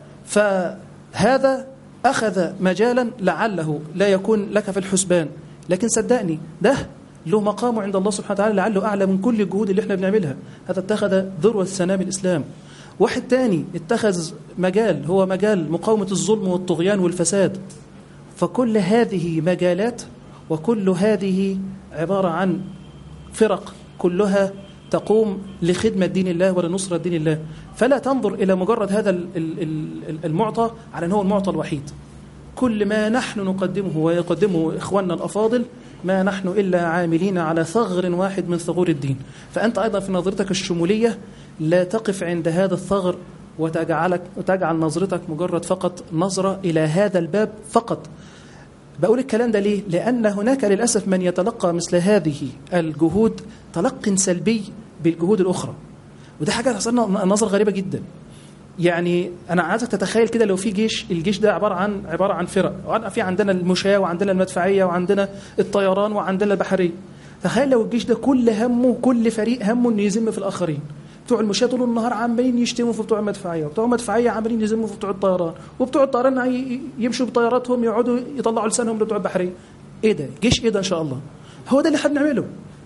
Speaker 5: فهذا اخذ مجالا لعله لا يكون لك في الحسبان لكن صدقني ده له مقامه عند الله سبحانه وتعالى لعله أعلى من كل الجهود اللي احنا بنعملها هذا اتخذ ذروة سنام الإسلام واحد تاني اتخذ مجال هو مجال مقاومة الظلم والطغيان والفساد فكل هذه مجالات وكل هذه عبارة عن فرق كلها تقوم لخدمة دين الله ولنصرة دين الله فلا تنظر إلى مجرد هذا ال- ال- ال- المعطى على أنه المعطى الوحيد كل ما نحن نقدمه ويقدمه إخواننا الأفاضل ما نحن إلا عاملين على ثغر واحد من ثغور الدين فأنت أيضا في نظرتك الشمولية لا تقف عند هذا الثغر وتجعلك وتجعل نظرتك مجرد فقط نظرة إلى هذا الباب فقط بقول الكلام ده ليه؟ لأن هناك للأسف من يتلقى مثل هذه الجهود تلق سلبي بالجهود الأخرى وده حاجة أصلا نظر غريبة جدا يعني أنا عايزك تتخيل كده لو في جيش الجيش ده عبارة عن عبارة عن فرق وعن- في عندنا المشاة وعندنا المدفعية وعندنا الطيران وعندنا البحرية تخيل لو الجيش ده كل همه كل فريق همه إنه يذم في الآخرين بتوع المشاة طول النهار عمالين يشتموا في بتوع المدفعية وبتوع المدفعية عمالين يذموا في بتوع الطيران وبتوع الطيران ي- يمشوا بطياراتهم يقعدوا يطلعوا لسانهم لبتوع البحرية ايه ده جيش ايه ده ان شاء الله هو ده اللي احنا بنعمله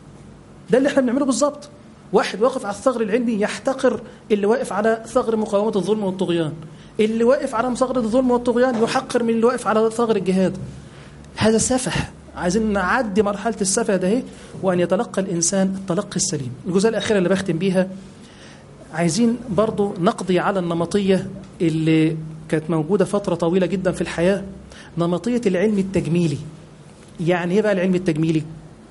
Speaker 5: ده اللي احنا بنعمله بالظبط واحد واقف على الثغر العلمي يحتقر اللي واقف على ثغر مقاومة الظلم والطغيان اللي واقف على ثغر الظلم والطغيان يحقر من اللي واقف على ثغر الجهاد هذا سفه عايزين نعدي مرحلة السفه ده اهي وأن يتلقى الإنسان التلقي السليم الجزء الأخير اللي بختم بيها عايزين برضو نقضي على النمطية اللي كانت موجودة فترة طويلة جدا في الحياة نمطية العلم التجميلي يعني ايه بقى العلم التجميلي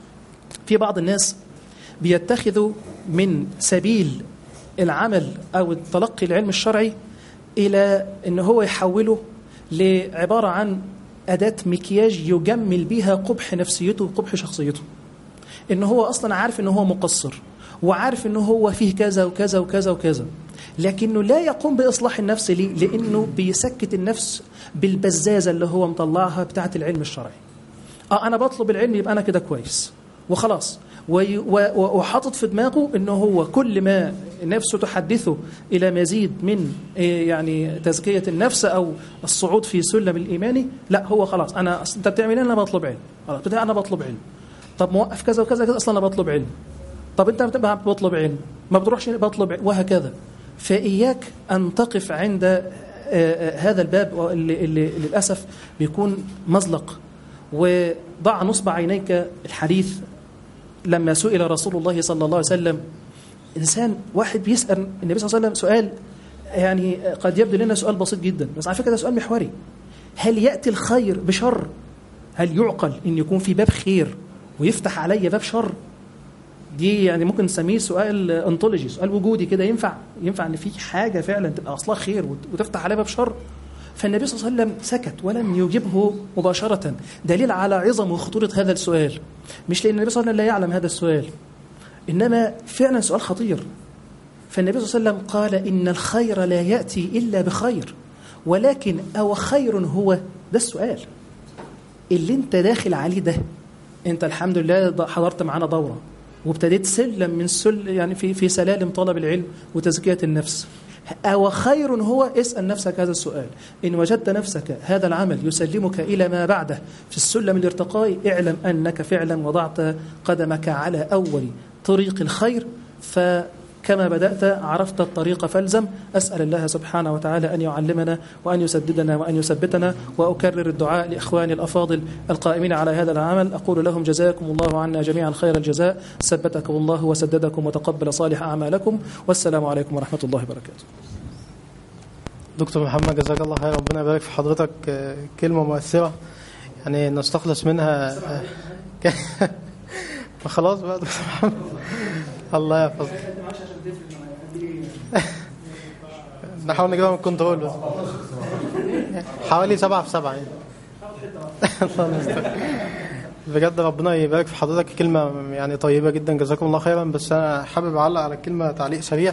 Speaker 5: في بعض الناس بيتخذوا من سبيل العمل أو تلقي العلم الشرعي إلى أن هو يحوله لعبارة عن أداة مكياج يجمل بها قبح نفسيته وقبح شخصيته ان هو اصلا عارف ان هو مقصر وعارف ان هو فيه كذا وكذا وكذا وكذا لكنه لا يقوم باصلاح النفس ليه لانه بيسكت النفس بالبزازه اللي هو مطلعها بتاعه العلم الشرعي اه انا بطلب العلم يبقى انا كده كويس وخلاص وي- و- و- وحاطط في دماغه انه هو كل ما نفسه تحدثه الى مزيد من إيه يعني تزكيه النفس او الصعود في سلم الايماني لا هو خلاص انا أصل انت بتعمل ايه انا بطلب علم خلاص بتاع انا بطلب علم طب موقف كذا وكذا كذا اصلا انا بطلب علم طب انت بتبقى بطلب علم ما بتروحش بطلب علم وهكذا فاياك ان تقف عند آه، آه، هذا الباب اللي, اللي للاسف بيكون مزلق وضع نصب عينيك الحديث لما سئل رسول الله صلى الله عليه وسلم انسان واحد بيسال النبي صلى الله عليه وسلم سؤال يعني قد يبدو لنا سؤال بسيط جدا بس على فكره ده سؤال محوري هل ياتي الخير بشر هل يعقل ان يكون في باب خير ويفتح علي باب شر دي يعني ممكن نسميه سؤال انطولوجي سؤال وجودي كده ينفع ينفع ان في حاجه فعلا تبقى اصلها خير وت- وتفتح عليها باب شر فالنبي صلى الله عليه وسلم سكت ولم يجبه مباشره دليل على عظم وخطوره هذا السؤال مش لان النبي صلى الله عليه وسلم لا يعلم هذا السؤال انما فعلا سؤال خطير فالنبي صلى الله عليه وسلم قال ان الخير لا ياتي الا بخير ولكن او خير هو ده السؤال اللي انت داخل عليه ده انت الحمد لله ض- حضرت معانا دوره وابتديت سلم من سل يعني في في سلالم طلب العلم وتزكيه النفس أو خير هو اسأل نفسك هذا السؤال إن وجدت نفسك هذا العمل يسلمك إلى ما بعده في السلم الارتقائي اعلم أنك فعلا وضعت قدمك على أول طريق الخير فكما بدأت عرفت الطريق فالزم أسأل الله سبحانه وتعالى أن يعلمنا وأن يسددنا وأن يثبتنا وأكرر الدعاء لإخواني الأفاضل القائمين على هذا العمل أقول لهم جزاكم الله عنا جميعا خير الجزاء ثبتكم الله وسددكم وتقبل صالح أعمالكم والسلام عليكم ورحمة الله وبركاته
Speaker 2: دكتور محمد جزاك الله خير ربنا يبارك في حضرتك آه، كلمة مؤثرة يعني نستخلص منها آه، ما خلاص بقى دكتور محمد الله يحفظك نحاول نجيبها من الكنترول بس حوالي سبعة في سبعة يعني الله المستعان. بجد ربنا يبارك في حضرتك كلمة يعني طيبة جدا جزاكم الله خيرا بس أنا حابب أعلق على الكلمة تعليق سريع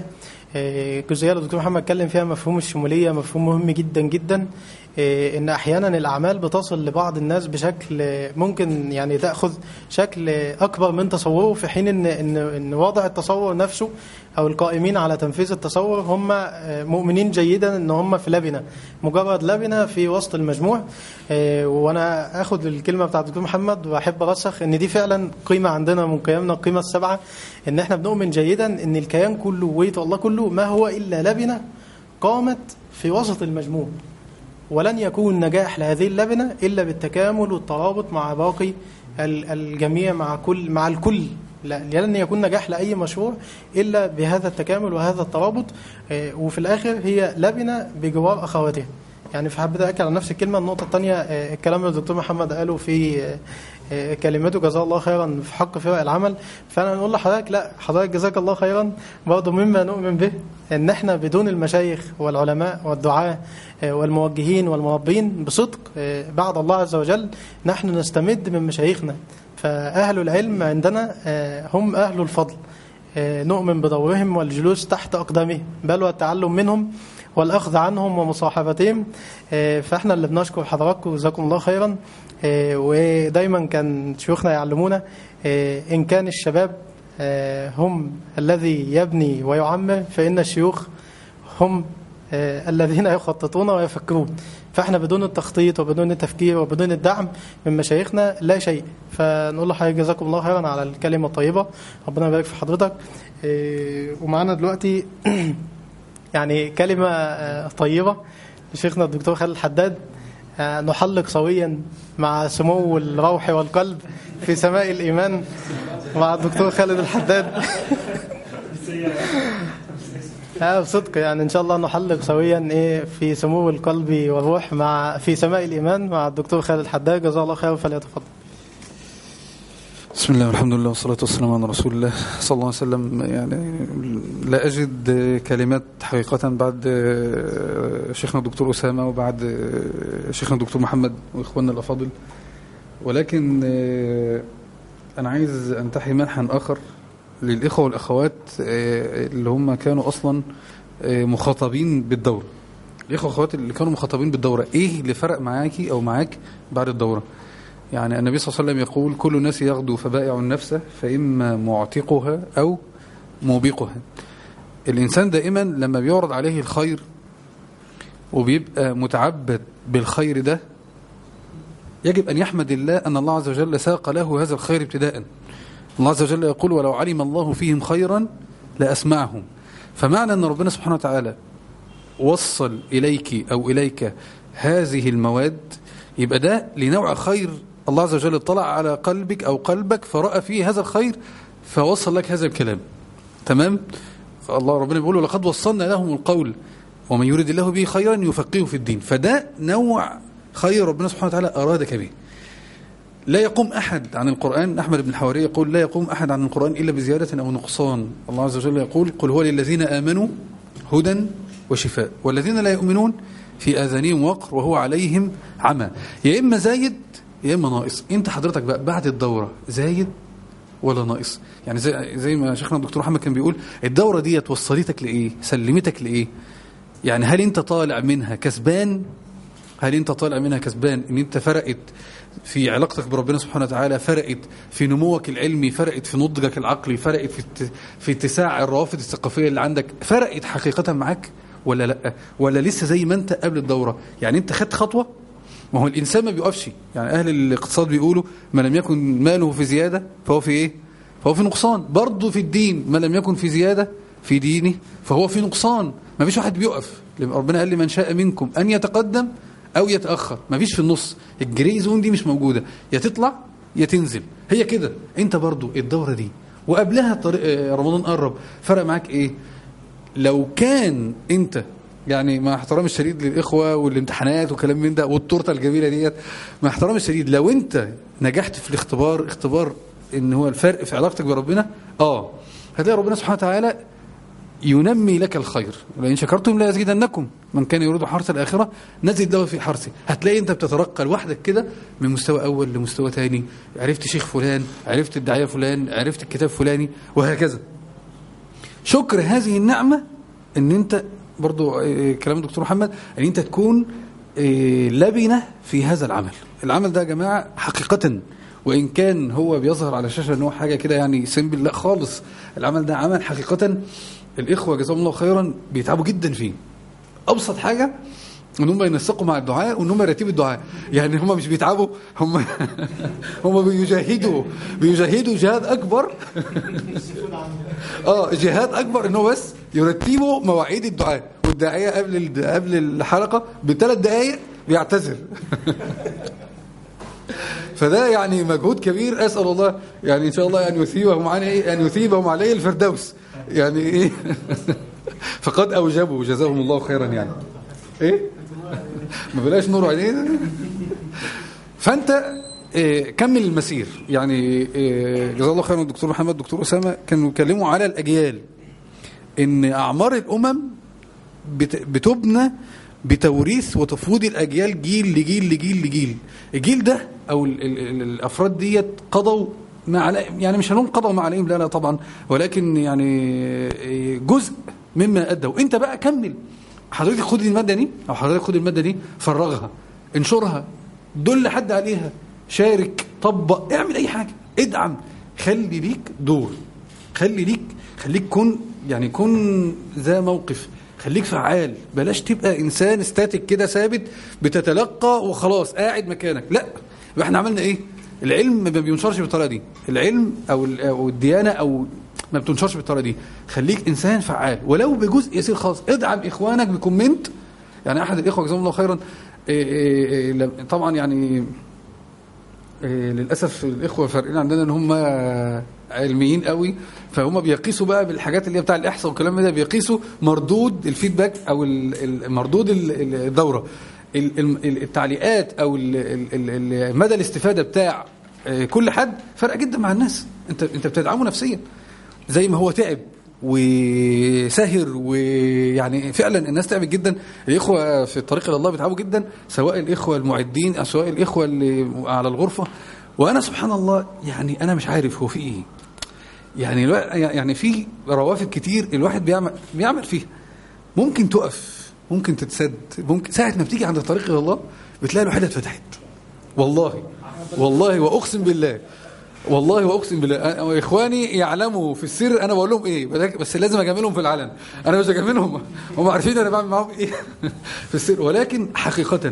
Speaker 2: آه، الجزئيه اللي الدكتور محمد اتكلم فيها مفهوم الشموليه مفهوم مهم جدا جدا آه، ان احيانا الاعمال بتصل لبعض الناس بشكل آه، ممكن يعني تاخذ شكل آه، اكبر من تصوره في حين ان ان ان وضع التصور نفسه او القائمين على تنفيذ التصور هم آه، مؤمنين جيدا ان هم في لبنه مجرد لبنه في وسط المجموع آه، وانا اخد الكلمه بتاعت الدكتور محمد واحب ارسخ ان دي فعلا قيمه عندنا من قيمنا القيمه السبعه ان احنا بنؤمن جيدا ان الكيان كله ويت الله كله ما هو الا لبنه قامت في وسط المجموع ولن يكون نجاح لهذه اللبنه الا بالتكامل والترابط مع باقي ال- الجميع مع كل مع الكل لا لن يكون نجاح لاي مشروع الا بهذا التكامل وهذا الترابط آه، وفي الاخر هي لبنه بجوار اخواتها يعني في حابة أكد على نفس الكلمة النقطة الثانية آه، الكلام اللي الدكتور محمد قاله في آه، آه، كلمته جزاه الله خيرا في حق فرق العمل فأنا نقول لحضرتك لا حضرتك جزاك الله خيرا برضه مما نؤمن به إن إحنا بدون المشايخ والعلماء والدعاة آه، والموجهين والمربين بصدق آه، بعد الله عز وجل نحن نستمد من مشايخنا فأهل العلم عندنا آه، هم أهل الفضل آه، نؤمن بدورهم والجلوس تحت أقدامهم بل والتعلم منهم والأخذ عنهم ومصاحبتهم آه، فإحنا اللي بنشكر حضراتكم جزاكم الله خيرا آه، ودايما كان شيوخنا يعلمونا آه، إن كان الشباب آه، هم الذي يبني ويعمر فإن الشيوخ هم آه، الذين يخططون ويفكرون فاحنا بدون التخطيط وبدون التفكير وبدون الدعم من مشايخنا لا شيء فنقول لحضرتك جزاكم الله خيرا على الكلمه الطيبه ربنا يبارك في حضرتك آه، ومعانا دلوقتي يعني كلمه آه، طيبه لشيخنا الدكتور خالد الحداد آه، نحلق سويا مع سمو الروح والقلب في سماء الايمان مع الدكتور خالد الحداد اه بصدق يعني ان شاء الله نحلق سويا ايه في سمو القلب والروح مع في سماء الايمان مع الدكتور خالد حداد جزاه الله خيرا فليتفضل
Speaker 6: بسم الله والحمد لله والصلاة والسلام على رسول الله صلى الله عليه وسلم يعني لا أجد كلمات حقيقة بعد شيخنا الدكتور أسامة وبعد شيخنا الدكتور محمد وإخواننا الأفاضل ولكن أنا عايز أنتحي منحا آخر للإخوة والأخوات اللي هم كانوا أصلا مخاطبين بالدورة الإخوة والأخوات اللي كانوا مخاطبين بالدورة إيه اللي فرق معاكي أو معاك بعد الدورة يعني النبي صلى الله عليه وسلم يقول كل الناس يغدو فبائع النفس فإما معتقها أو موبقها الإنسان دائما لما بيعرض عليه الخير وبيبقى متعبد بالخير ده يجب أن يحمد الله أن الله عز وجل ساق له هذا الخير ابتداء الله عز وجل يقول ولو علم الله فيهم خيرا لأسمعهم فمعنى أن ربنا سبحانه وتعالى وصل إليك أو إليك هذه المواد يبقى ده لنوع خير الله عز وجل اطلع على قلبك أو قلبك فرأى فيه هذا الخير فوصل لك هذا الكلام تمام الله ربنا بيقول لقد وصلنا لهم القول ومن يريد الله به خيرا يفقهه في الدين فده نوع خير ربنا سبحانه وتعالى أرادك به لا يقوم أحد عن القرآن أحمد بن الحواري يقول لا يقوم أحد عن القرآن إلا بزيادة أو نقصان الله عز وجل يقول قل هو للذين آمنوا هدى وشفاء والذين لا يؤمنون في آذانهم وقر وهو عليهم عمى يا إما زايد يا إما ناقص أنت حضرتك بقى بعد الدورة زايد ولا ناقص يعني زي, زي ما شيخنا الدكتور محمد كان بيقول الدورة دي وصلتك لإيه سلمتك لإيه يعني هل أنت طالع منها كسبان هل أنت طالع منها كسبان أن أنت فرقت في علاقتك بربنا سبحانه وتعالى فرقت في نموك العلمي فرقت في نضجك العقلي فرقت في في اتساع الروافد الثقافية اللي عندك فرقت حقيقة معاك ولا لا ولا لسه زي ما انت قبل الدورة يعني انت خدت خطوة ما هو الإنسان ما بيقفش يعني أهل الاقتصاد بيقولوا ما لم يكن ماله في زيادة فهو في إيه فهو في نقصان برضه في الدين ما لم يكن في زيادة في دينه فهو في نقصان ما فيش واحد بيقف ربنا قال لمن شاء منكم أن يتقدم أو يتأخر ما فيش في النص الجري زون دي مش موجودة يا تطلع يا تنزل هي كده انت برضو الدورة دي وقبلها طريق رمضان قرب فرق معاك ايه لو كان انت يعني مع احترام الشديد للاخوه والامتحانات وكلام من ده والتورته الجميله ديت مع احترام الشديد لو انت نجحت في الاختبار اختبار ان هو الفرق في علاقتك بربنا اه هتلاقي ربنا سبحانه وتعالى ينمي لك الخير لئن شكرتم لا يزيدنكم من كان يريد حرث الآخرة نزد له في حرثه هتلاقي انت بتترقى لوحدك كده من مستوى أول لمستوى ثاني عرفت شيخ فلان عرفت الداعية فلان عرفت الكتاب فلاني وهكذا شكر هذه النعمة ان انت برضو آه، كلام الدكتور محمد ان انت تكون آه، لبنه في هذا العمل العمل ده يا جماعه حقيقه وان كان هو بيظهر على الشاشه ان هو حاجه كده يعني سيمبل لا خالص العمل ده عمل حقيقه الاخوه جزاهم الله خيرا بيتعبوا جدا فيه ابسط حاجه ان هم ينسقوا مع الدعاء وان هم يرتبوا الدعاء يعني هم مش بيتعبوا هم هم بيجاهدوا بيجاهدوا جهاد اكبر اه جهاد اكبر ان هو بس يرتبوا مواعيد الدعاء والداعيه قبل ال- قبل الحلقه بثلاث دقائق بيعتذر فده يعني مجهود كبير اسال الله يعني ان شاء الله ان يثيبهم عليه ايه ان يثيبهم عليه الفردوس يعني ايه فقد اوجبوا جزاهم الله خيرا يعني ايه ما بلاش نور عينينا فانت إيه، كمل المسير يعني إيه، جزاه الله خيرا الدكتور محمد الدكتور اسامه كانوا بيتكلموا على الاجيال ان اعمار الامم بت- بتبنى بتوريث وتفويض الاجيال جيل لجيل لجيل لجيل الجيل ده او ال ال ال الافراد ديت قضوا ما علي يعني مش هنقول قضوا ما عليهم لا لا طبعا ولكن يعني إيه، جزء مما ادوا انت بقى كمل حضرتك خد الماده دي او حضرتك خد الماده دي فرغها انشرها دل حد عليها شارك طبق اعمل اي حاجه ادعم خلي ليك دور خلي ليك خليك كن يعني كن ذا موقف خليك فعال بلاش تبقى انسان استاتيك كده ثابت بتتلقى وخلاص قاعد مكانك لا يبقى احنا عملنا ايه العلم ما بينشرش بالطريقه دي العلم او ال- او الديانه او ما بتنشرش بالطريقه دي خليك انسان فعال ولو بجزء يسير خالص ادعم اخوانك بكومنت يعني احد الاخوه جزاهم الله خيرا إيه إيه إيه لم- طبعا يعني إيه للاسف الاخوه فارقين عندنا ان هم علميين قوي فهم بيقيسوا بقى بالحاجات اللي هي بتاع الاحصاء والكلام ده بيقيسوا مردود الفيدباك او ال- ال- مردود ال- ال- الدوره ال- ال- ال- التعليقات او ال- ال- ال- ال- مدى الاستفاده بتاع آه، كل حد فرق جدا مع الناس انت انت بتدعمه نفسيا زي ما هو تعب وسهر ويعني فعلا الناس تعبت جدا الاخوه في الطريق الى الله بيتعبوا جدا سواء الاخوه المعدين او سواء الاخوه اللي على الغرفه وانا سبحان الله يعني انا مش عارف هو في ايه يعني الوا- يعني في روافد كتير الواحد بيعمل بيعمل فيها ممكن تقف ممكن تتسد ممكن ساعه ما بتيجي عند الطريق الى الله بتلاقي الوحده اتفتحت والله والله واقسم بالله والله واقسم بالله أنا- اخواني يعلموا في السر انا بقول لهم ايه بس- بس لازم اجاملهم في العلن انا مش اجاملهم هم عارفين انا بعمل معاهم ايه في السر ولكن حقيقه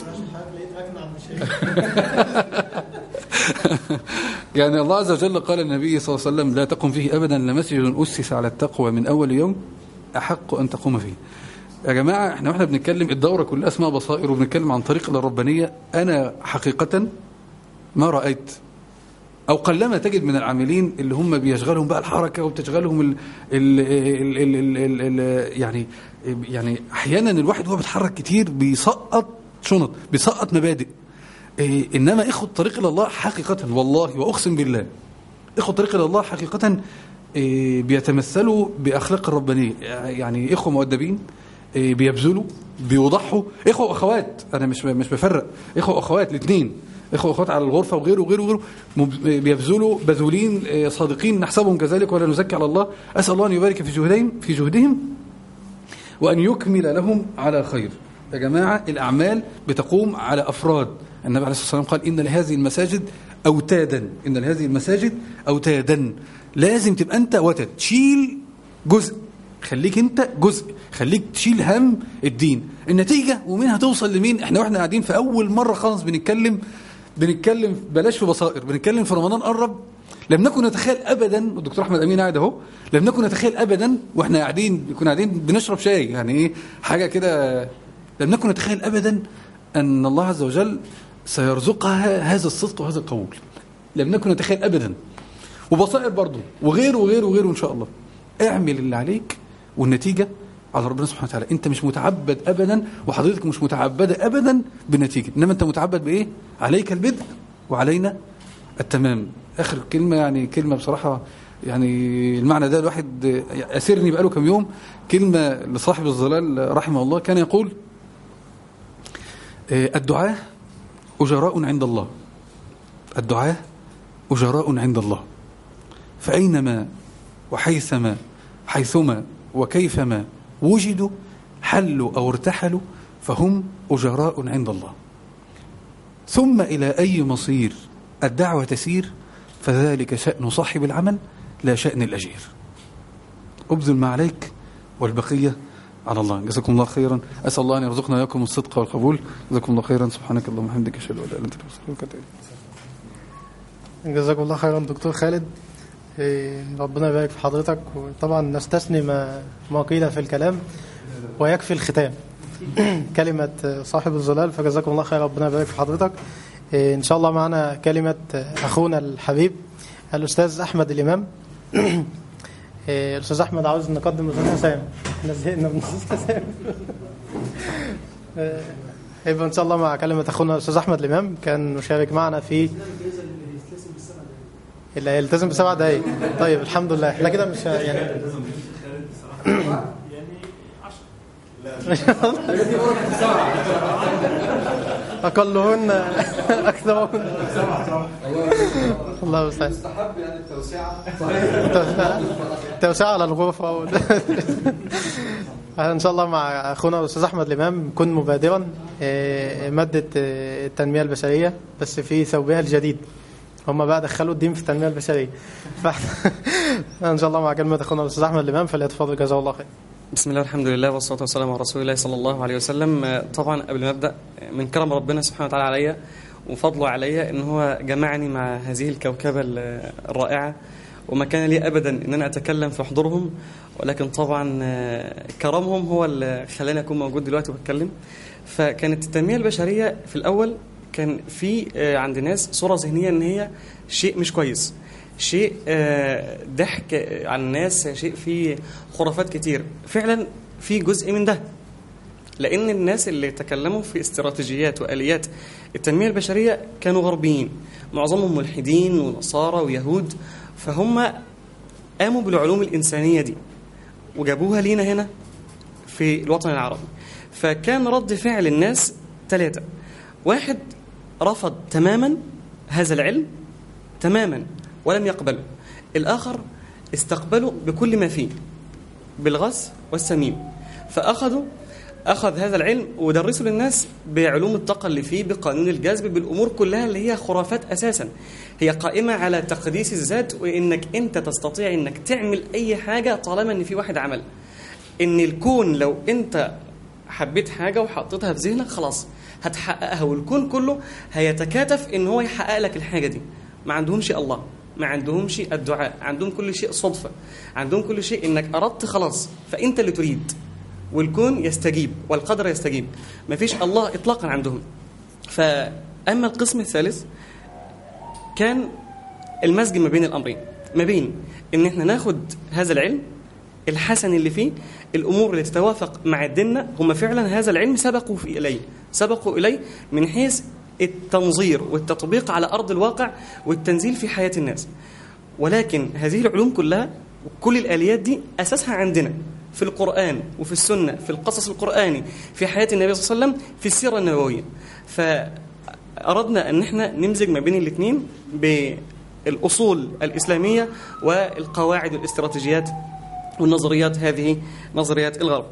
Speaker 6: يعني الله عز وجل قال النبي صلى الله عليه وسلم لا تقم فيه ابدا لمسجد اسس على التقوى من اول يوم احق ان تقوم فيه يا جماعه احنا واحنا بنتكلم الدوره كلها اسمها بصائر وبنتكلم عن طريق الى الربانيه انا حقيقه ما رايت او قلما تجد من العاملين اللي هم بيشغلهم بقى الحركه وبتشغلهم ال ال ال ال ال ال ال يعني يعني احيانا الواحد وهو بيتحرك كتير بيسقط شنط بيسقط مبادئ إيه انما اخوه الطريق الى الله حقيقه والله واقسم بالله اخوه الطريق الى الله حقيقه إيه بيتمثلوا باخلاق الربانيه يعني اخوه مؤدبين إيه بيبذلوا بيوضحوا اخوه واخوات انا مش مش بفرق اخوه واخوات الاثنين اخوه واخوات على الغرفه وغيره وغيره وغيره مب- بيبذلوا بذولين إيه، صادقين نحسبهم كذلك ولا نزكي على الله اسال الله ان يبارك في جهدهم في جهدهم وأن يكمل لهم على خير يا جماعة الأعمال بتقوم على أفراد النبي عليه الصلاة والسلام قال إن لهذه المساجد أوتادا إن لهذه المساجد أوتادا لازم تبقى أنت وتد تشيل جزء خليك أنت جزء خليك تشيل هم الدين النتيجة ومنها توصل لمين احنا واحنا قاعدين في أول مرة خالص بنتكلم بنتكلم بلاش في بصائر بنتكلم في رمضان قرب لم نكن نتخيل ابدا الدكتور احمد امين قاعد اهو لم نكن نتخيل ابدا واحنا قاعدين كنا قاعدين بنشرب شاي يعني ايه حاجه كده لم نكن نتخيل ابدا ان الله عز وجل سيرزقها هذا الصدق وهذا القبول لم نكن نتخيل ابدا وبصائر برضه وغيره وغيره وغيره ان شاء الله اعمل اللي عليك والنتيجه على ربنا سبحانه وتعالى انت مش متعبد ابدا وحضرتك مش متعبده ابدا بالنتيجه انما انت متعبد بايه عليك البدء وعلينا التمام اخر كلمه يعني كلمه بصراحه يعني المعنى ده الواحد اسرني بقاله كم يوم كلمه لصاحب الظلال رحمه الله كان يقول آه، الدعاء اجراء عند الله الدعاء اجراء عند الله فاينما وحيثما حيثما وكيفما وجدوا حلوا أو ارتحلوا فهم أجراء عند الله ثم إلى أي مصير الدعوة تسير فذلك شأن صاحب العمل لا شأن الأجير أبذل ما عليك والبقية على الله جزاكم الله خيرا أسأل الله أن يرزقنا إياكم الصدق والقبول جزاكم الله خيرا سبحانك اللهم وبحمدك أشهد أن لا إله إلا أنت أستغفرك وأتوب إليك
Speaker 2: جزاكم الله خيرا دكتور خالد إيه، ربنا يبارك في حضرتك وطبعا نستثني ما ما قيل في الكلام ويكفي الختام كلمة صاحب الظلال فجزاكم الله خير ربنا يبارك في حضرتك إيه، إن شاء الله معنا كلمة أخونا الحبيب الأستاذ أحمد الإمام إيه، الأستاذ أحمد عاوز نقدم الأستاذ حسام احنا زهقنا من الأستاذ حسام إيه، يبقى إن شاء الله مع كلمة أخونا الأستاذ أحمد الإمام كان مشارك معنا في اللي هيلتزم بسبع دقايق طيب الحمد لله احنا كده مش يعني أقلهن أكثرهن الله المستعان
Speaker 4: يستحب يعني التوسعة
Speaker 2: توسعة على الغرفة وال- إن شاء الله مع أخونا الأستاذ أحمد الإمام كن مبادرا آه، مادة آه، التنمية البشرية بس في ثوبها الجديد هم بقى دخلوا الدين في التنمية البشرية فإحنا إن شاء الله مع كلمة أخونا الأستاذ أحمد الإمام فليتفضل جزاه الله خير
Speaker 7: بسم الله الحمد لله والصلاة والسلام على رسول الله صلى الله عليه وسلم آه، طبعا قبل ما أبدأ آه، من كرم ربنا سبحانه وتعالى عليا وفضله عليا إن هو جمعني مع هذه الكوكبة ال- الرائعة وما كان لي أبدا إن أنا أتكلم في حضورهم ولكن طبعا آه، كرمهم هو اللي خلاني أكون موجود دلوقتي وبتكلم فكانت التنمية البشرية في الأول كان في آه، عند ناس صورة ذهنية إن هي شيء مش كويس شيء آه، ضحك على الناس شيء فيه خرافات كتير فعلا في جزء من ده لان الناس اللي تكلموا في استراتيجيات واليات التنميه البشريه كانوا غربيين معظمهم ملحدين ونصارى ويهود فهم قاموا بالعلوم الانسانيه دي وجابوها لينا هنا في الوطن العربي فكان رد فعل الناس ثلاثه واحد رفض تماما هذا العلم تماما ولم يقبله الآخر استقبله بكل ما فيه بالغث والسميم فأخذوا أخذ هذا العلم ودرسه للناس بعلوم الطاقة اللي فيه بقانون الجذب بالأمور كلها اللي هي خرافات أساسا هي قائمة على تقديس الذات وإنك أنت تستطيع إنك تعمل أي حاجة طالما إن في واحد عمل إن الكون لو أنت حبيت حاجة وحطيتها في ذهنك خلاص هتحققها والكون كله هيتكاتف إن هو يحقق لك الحاجة دي ما عندهمش الله ما عندهمش الدعاء عندهم كل شيء صدفة عندهم كل شيء إنك أردت خلاص فأنت اللي تريد والكون يستجيب والقدر يستجيب ما فيش الله إطلاقا عندهم فأما القسم الثالث كان المزج ما بين الأمرين ما بين إن إحنا ناخد هذا العلم الحسن اللي فيه الامور اللي تتوافق مع ديننا هم فعلا هذا العلم سبقوا في اليه سبقوا اليه من حيث التنظير والتطبيق على ارض الواقع والتنزيل في حياه الناس ولكن هذه العلوم كلها وكل الاليات دي اساسها عندنا في القران وفي السنه في القصص القراني في حياه النبي صلى الله عليه وسلم في السيره النبويه فاردنا ان احنا نمزج ما بين الاثنين بالاصول الاسلاميه والقواعد والاستراتيجيات والنظريات هذه نظريات الغرب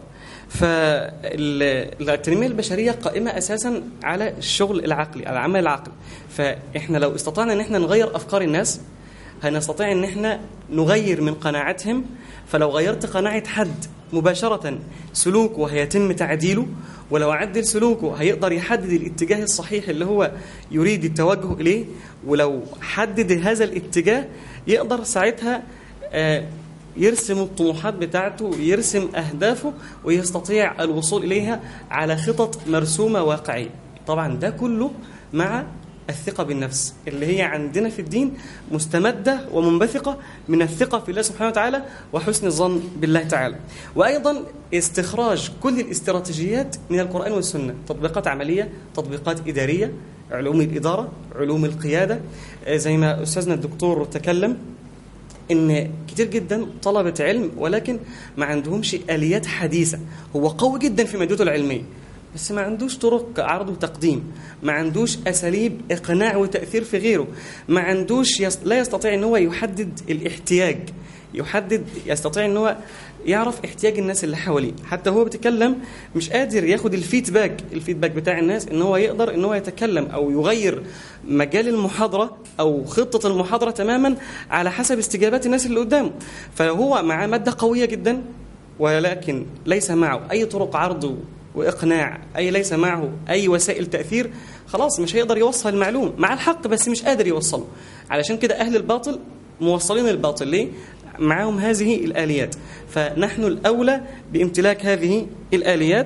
Speaker 7: فالتنمية البشرية قائمة أساسا على الشغل العقلي على العمل العقلي فإحنا لو استطعنا أن احنا نغير أفكار الناس هنستطيع أن احنا نغير من قناعاتهم فلو غيرت قناعة حد مباشرة سلوكه هيتم تعديله ولو عدل سلوكه هيقدر يحدد الاتجاه الصحيح اللي هو يريد التوجه إليه ولو حدد هذا الاتجاه يقدر ساعتها آه يرسم الطموحات بتاعته يرسم أهدافه ويستطيع الوصول إليها على خطط مرسومة واقعية طبعا ده كله مع الثقة بالنفس اللي هي عندنا في الدين مستمدة ومنبثقة من الثقة في الله سبحانه وتعالى وحسن الظن بالله تعالى وأيضا استخراج كل الاستراتيجيات من القرآن والسنة تطبيقات عملية تطبيقات إدارية علوم الإدارة علوم القيادة زي ما أستاذنا الدكتور تكلم ان كتير جدا طلبة علم ولكن ما عندهمش اليات حديثه هو قوي جدا في مادته العلميه بس ما عندوش طرق عرض وتقديم ما عندوش اساليب اقناع وتاثير في غيره ما عندوش يس... لا يستطيع ان هو يحدد الاحتياج يحدد يستطيع ان هو يعرف احتياج الناس اللي حواليه حتى هو بيتكلم مش قادر ياخد الفيدباك الفيدباك بتاع الناس ان هو يقدر ان هو يتكلم او يغير مجال المحاضره او خطه المحاضره تماما على حسب استجابات الناس اللي قدامه فهو معاه ماده قويه جدا ولكن ليس معه اي طرق عرض واقناع اي ليس معه اي وسائل تاثير خلاص مش هيقدر يوصل المعلومه مع الحق بس مش قادر يوصله علشان كده اهل الباطل موصلين الباطل ليه معاهم هذه الاليات فنحن الاولى بامتلاك هذه الاليات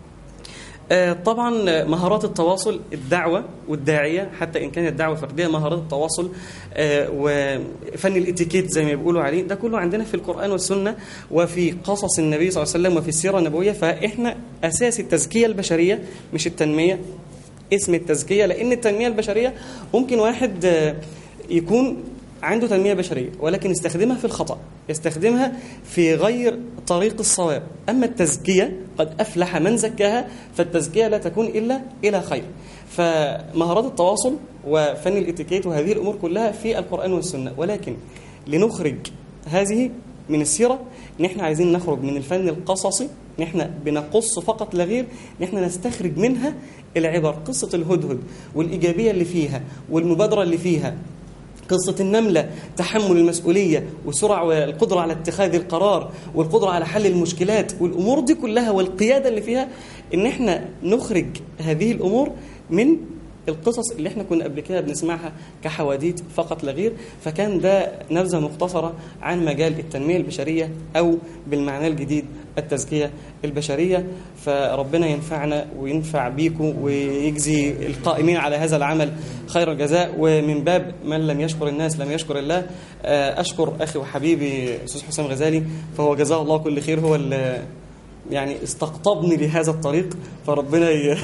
Speaker 7: آه، طبعا آه، مهارات التواصل الدعوة والداعية حتى إن كانت دعوة فردية مهارات التواصل آه، وفن الاتيكيت زي ما بيقولوا عليه ده كله عندنا في القرآن والسنة وفي قصص النبي صلى الله عليه وسلم وفي السيرة النبوية فإحنا أساس التزكية البشرية مش التنمية اسم التزكية لأن التنمية البشرية ممكن واحد آه، يكون عنده تنمية بشرية ولكن يستخدمها في الخطأ يستخدمها في غير طريق الصواب أما التزكية قد أفلح من زكاها فالتزكية لا تكون إلا إلى خير فمهارات التواصل وفن الاتيكيت وهذه الأمور كلها في القرآن والسنة ولكن لنخرج هذه من السيرة ان احنا عايزين نخرج من الفن القصصي ان احنا بنقص فقط لا غير ان احنا نستخرج منها العبر قصة الهدهد والإيجابية اللي فيها والمبادرة اللي فيها قصة النملة تحمل المسؤولية والسرعة والقدرة على اتخاذ القرار والقدرة على حل المشكلات والأمور دي كلها والقيادة اللي فيها إن إحنا نخرج هذه الأمور من القصص اللي احنا كنا قبل كده بنسمعها كحواديت فقط لا غير فكان ده نبذه مختصره عن مجال التنميه البشريه او بالمعنى الجديد التزكيه البشريه فربنا ينفعنا وينفع بيكم ويجزي القائمين على هذا العمل خير الجزاء ومن باب من لم يشكر الناس لم يشكر الله آه، اشكر اخي وحبيبي استاذ حسام غزالي فهو جزاه الله كل خير هو اللي يعني استقطبني لهذا الطريق فربنا ي...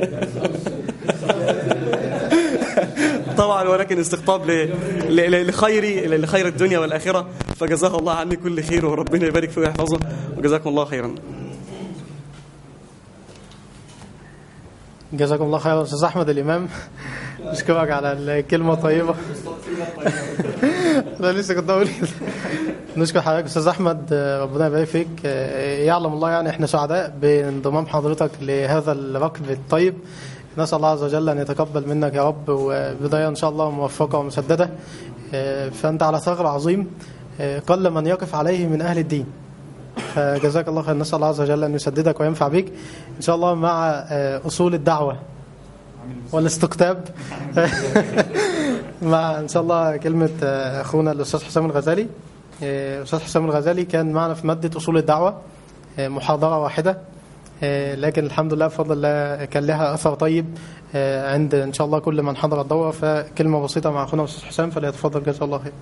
Speaker 7: طبعا ولكن استقطاب ل... ل... لخيري لخير الدنيا والاخره فجزاه الله عني كل خير وربنا يبارك فيه ويحفظه وجزاكم الله خيرا
Speaker 2: جزاكم الله خيرا استاذ احمد الامام اشكرك على الكلمه الطيبه انا لسه كنت اقول كده. نشكر حضرتك استاذ احمد ربنا يبارك فيك يعلم الله يعني احنا سعداء بانضمام حضرتك لهذا الركب الطيب نسال الله عز وجل ان يتقبل منك يا رب وبدايه ان شاء الله موفقه ومسدده فانت على ثغر عظيم قل من يقف عليه من اهل الدين فجزاك الله خير نسال الله عز وجل ان يسددك وينفع بك ان شاء الله مع اصول الدعوه والاستقطاب مع ان شاء الله كلمه اخونا الاستاذ حسام الغزالي الاستاذ حسام الغزالي كان معنا في ماده اصول الدعوه محاضره واحده لكن الحمد لله بفضل الله كان لها اثر طيب عند ان شاء الله كل من حضر الدوره فكلمه بسيطه مع اخونا الاستاذ حسام فليتفضل جزاه الله خير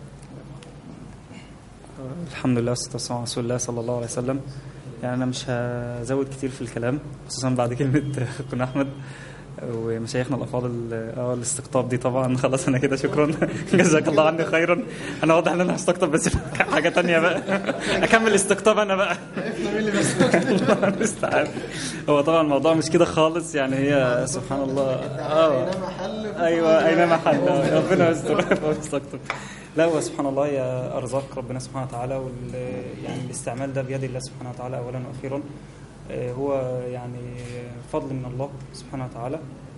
Speaker 3: الحمد لله والصلاه والسلام على رسول الله صلى الله عليه وسلم يعني انا مش هزود كتير في الكلام خصوصا بعد كلمه اخونا احمد ومشايخنا الافاضل اه الاستقطاب دي طبعا خلاص انا كده شكرا جزاك الله عني خيرا انا واضح ان انا هستقطب بس حاجه تانية بقى اكمل استقطاب انا بقى الله المستعان هو طبعا الموضوع مش كده خالص يعني هي سبحان الله اه ايوه اينما حل ربنا يستر يستقطب لا هو سبحان الله يا ارزاق ربنا سبحانه وتعالى وال يعني الاستعمال ده بيد الله سبحانه وتعالى اولا واخيرا هو يعني فضل من الله سبحانه وتعالى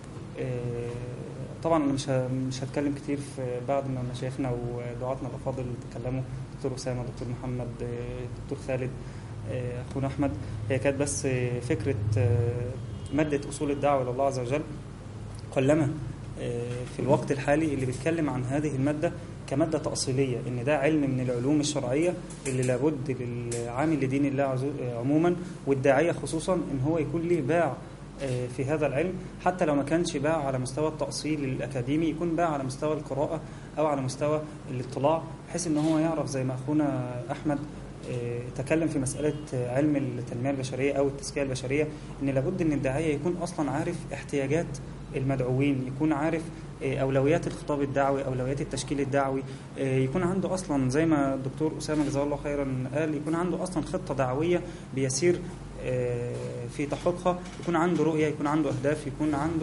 Speaker 3: طبعا انا مش مش هتكلم كتير في بعد ما مشايخنا ودعاتنا الافاضل تكلموا دكتور اسامه دكتور محمد دكتور خالد اخونا احمد هي كانت بس فكره ماده اصول الدعوه الى الله عز وجل قلما في الوقت الحالي اللي بيتكلم عن هذه الماده كمادة تأصيلية إن ده علم من العلوم الشرعية اللي لابد للعامل لدين الله عموما والداعية خصوصا إن هو يكون ليه باع في هذا العلم حتى لو ما كانش باع على مستوى التأصيل الأكاديمي يكون باع على مستوى القراءة أو على مستوى الاطلاع بحيث إن هو يعرف زي ما أخونا أحمد تكلم في مسألة علم التنمية البشرية أو التزكية البشرية إن لابد إن الداعية يكون أصلا عارف احتياجات المدعوين يكون عارف اولويات الخطاب الدعوي اولويات التشكيل الدعوي يكون عنده اصلا زي ما الدكتور اسامه جزاه الله خيرا قال يكون عنده اصلا خطه دعويه بيسير في تحقيقها يكون عنده رؤيه يكون عنده اهداف يكون عنده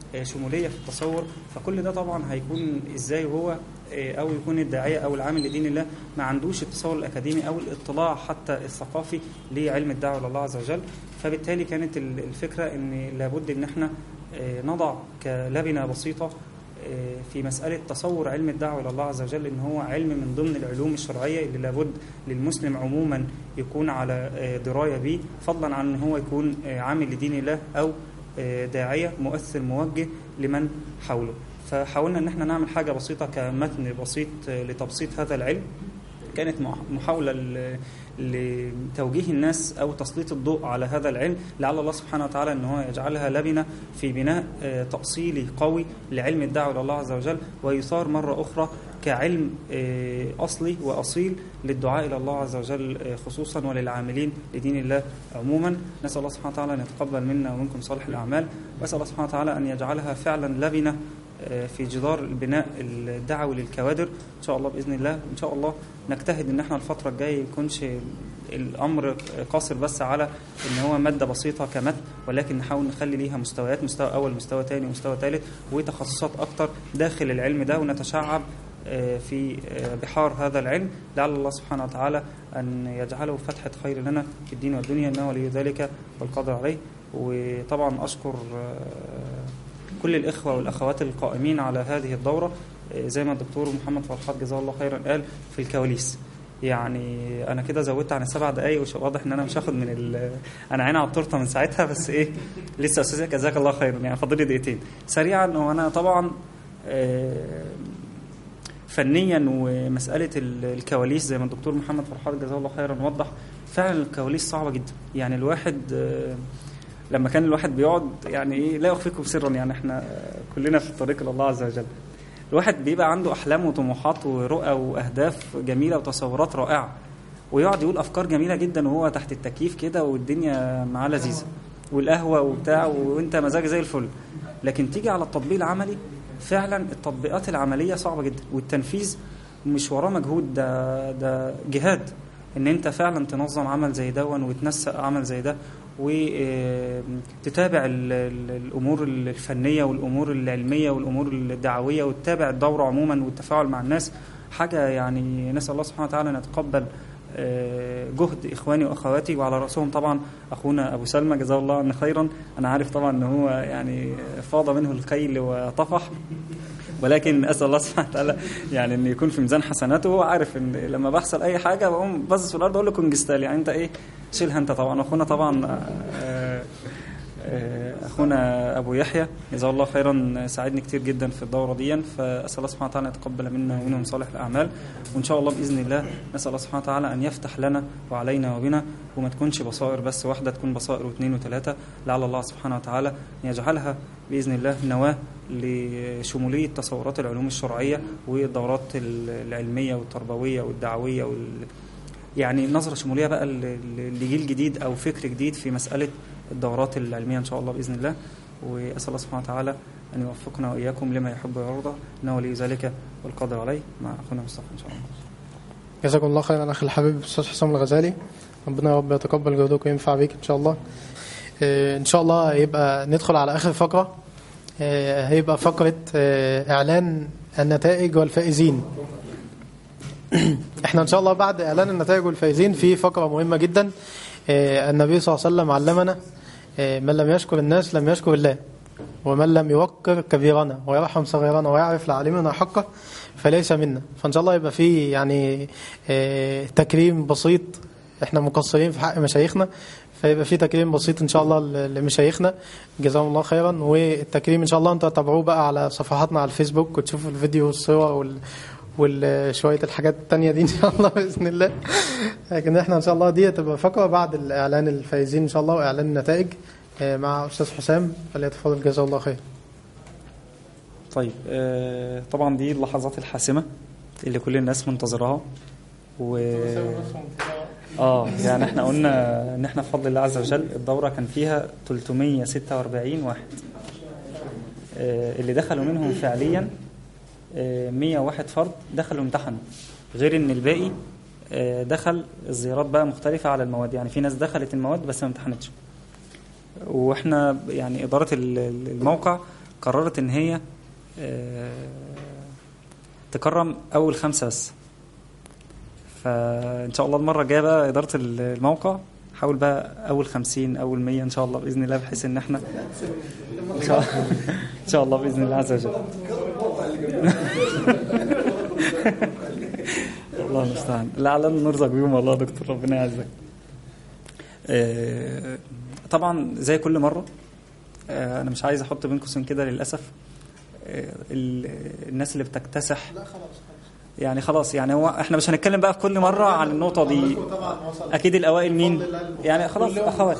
Speaker 3: آه، شموليه في التصور فكل ده طبعا هيكون ازاي هو آه، او يكون الداعيه او العامل لدين الله ما عندوش التصور الاكاديمي او الاطلاع حتى الثقافي لعلم الدعوه لله عز وجل فبالتالي كانت ال- الفكره ان لابد ان احنا آه، نضع كلبنه بسيطه آه، في مسألة تصور علم الدعوة إلى الله عز وجل إن هو علم من ضمن العلوم الشرعية اللي لابد للمسلم عموما يكون على آه، دراية به فضلا عن إن هو يكون آه، عامل لدين الله أو آه، داعية مؤثر موجه لمن حوله فحاولنا إن احنا نعمل حاجة بسيطة كمتن بسيط آه، لتبسيط هذا العلم كانت مح- محاولة ل- لتوجيه الناس أو تسليط الضوء على هذا العلم لعل الله سبحانه وتعالى أن هو يجعلها لبنة في بناء آه، تأصيلي قوي لعلم الدعوة إلى الله عز وجل ويثار مرة أخرى كعلم آه، أصلي وأصيل للدعاء إلى الله عز وجل آه، خصوصا وللعاملين لدين الله عموما نسأل الله سبحانه وتعالى أن يتقبل منا ومنكم صالح الأعمال وأسأل الله سبحانه وتعالى أن يجعلها فعلا لبنة في جدار البناء الدعوي للكوادر ان شاء الله باذن الله ان شاء الله نجتهد ان احنا الفتره الجايه يكونش الامر قاصر بس على ان هو ماده بسيطه كمتن ولكن نحاول نخلي ليها مستويات مستوى اول مستوى ثاني ومستوى ثالث وتخصصات اكتر داخل العلم ده ونتشعب آه، في آه، بحار هذا العلم لعل الله سبحانه وتعالى ان يجعله فتحه خير لنا في الدين والدنيا انه ولي ذلك والقادر عليه وطبعا اشكر آه، كل الإخوة والأخوات القائمين على هذه الدورة آه، زي ما الدكتور محمد فرحات جزاه الله خيرا قال في الكواليس يعني انا كده زودت عن السبع دقايق وش واضح ان انا مش هاخد من ال انا عيني على التورته من ساعتها بس ايه لسه استاذ جزاك الله خيرا يعني فاضل لي دقيقتين سريعا وانا طبعا آه، فنيا ومساله ال- الكواليس زي ما الدكتور محمد فرحات جزاه الله خيرا وضح فعلا الكواليس صعبه جدا يعني الواحد آه، لما كان الواحد بيقعد يعني ايه لا اخفيكم سرا يعني احنا كلنا في الطريق الى الله عز وجل الواحد بيبقى عنده احلام وطموحات ورؤى واهداف جميله وتصورات رائعه ويقعد يقول افكار جميله جدا وهو تحت التكييف كده والدنيا معاه لذيذه والقهوه وبتاع وانت مزاج زي الفل لكن تيجي على التطبيق العملي فعلا التطبيقات العمليه صعبه جدا والتنفيذ مش وراه مجهود ده ده جهاد ان انت فعلا تنظم عمل زي دون وتنسق عمل زي ده وتتابع الامور الفنيه والامور العلميه والامور الدعويه وتتابع الدوره عموما والتفاعل مع الناس حاجه يعني نسال الله سبحانه وتعالى ان يتقبل آه، جهد اخواني واخواتي وعلى راسهم طبعا اخونا ابو سلمى جزاه الله عنا خيرا انا عارف طبعا ان هو يعني فاض منه الخيل وطفح ولكن اسال الله سبحانه وتعالى يعني ان يكون في ميزان حسناته وهو عارف ان لما بحصل اي حاجه بقوم باصص في الارض اقول له كونجستال يعني انت ايه شيلها انت طبعا اخونا طبعا آه، آه، اخونا ابو يحيى جزاه الله خيرا ساعدني كتير جدا في الدوره دي فاسال الله سبحانه وتعالى ان يتقبل منا ومنهم صالح الاعمال وان شاء الله باذن الله نسال الله سبحانه وتعالى ان يفتح لنا وعلينا وبنا وما تكونش بصائر بس واحده تكون بصائر واثنين وثلاثه لعل الله سبحانه وتعالى ان يجعلها باذن الله نواه لشموليه تصورات العلوم الشرعيه والدورات العلميه والتربويه والدعويه وال يعني نظره شموليه بقى ل- ل- لجيل جديد او فكر جديد في مساله الدورات العلميه ان شاء الله باذن الله واسال الله سبحانه وتعالى ان يوفقنا واياكم لما يحب ويرضى انه ولي ذلك والقادر عليه مع اخونا مصطفى ان شاء الله
Speaker 2: جزاكم الله خيرا اخي الحبيب استاذ حسام الغزالي ربنا يا رب يتقبل جهدك وينفع بيك ان شاء الله آه، ان شاء الله يبقى ندخل على اخر فقره آه، هيبقى فقره آه، اعلان النتائج والفائزين احنا ان شاء الله بعد اعلان النتائج والفائزين في فقره مهمه جدا آه، النبي صلى الله عليه وسلم علمنا آه، من لم يشكر الناس لم يشكر الله ومن لم يوقر كبيرنا ويرحم صغيرنا ويعرف لعالمنا حقه فليس منا فان شاء الله يبقى في يعني آه، تكريم بسيط احنا مقصرين في حق مشايخنا فيبقى في تكريم بسيط ان شاء الله ل- لمشايخنا جزاهم الله خيرا والتكريم ان شاء الله انتوا تتابعوه بقى على صفحاتنا على الفيسبوك وتشوفوا الفيديو والصور وال وشوية الحاجات التانية دي إن شاء الله بإذن الله لكن إحنا إن شاء الله دي تبقى فقرة بعد الإعلان الفايزين إن شاء الله وإعلان النتائج آه، مع أستاذ حسام فليتفضل جزاه الله خير
Speaker 3: طيب آه، طبعا دي اللحظات الحاسمه اللي كل الناس منتظراها و اه يعني احنا قلنا ان احنا بفضل الله عز وجل الدوره كان فيها 346 واحد آه، اللي دخلوا منهم فعليا آه، 101 فرد دخلوا امتحنوا غير ان الباقي آه، دخل الزيارات بقى مختلفه على المواد يعني في ناس دخلت المواد بس ما امتحنتش واحنا يعني اداره ال- ال- الموقع قررت ان هي آه، تكرم اول خمسه بس فان شاء الله المره الجايه بقى اداره الموقع حاول بقى اول خمسين اول مية ان شاء الله باذن الله بحيث ان احنا ان شاء الله ان شاء الله باذن الله عز وجل الله المستعان لعلنا نرزق بيهم والله يا دكتور ربنا يعزك آه، طبعا زي كل مره آه، انا مش عايز احط بين قوسين كده للاسف آه، ال- الناس اللي بتكتسح يعني خلاص يعني هو احنا مش هنتكلم بقى في كل مره عن النقطه دي اكيد الاوائل مين يعني خلاص اخوات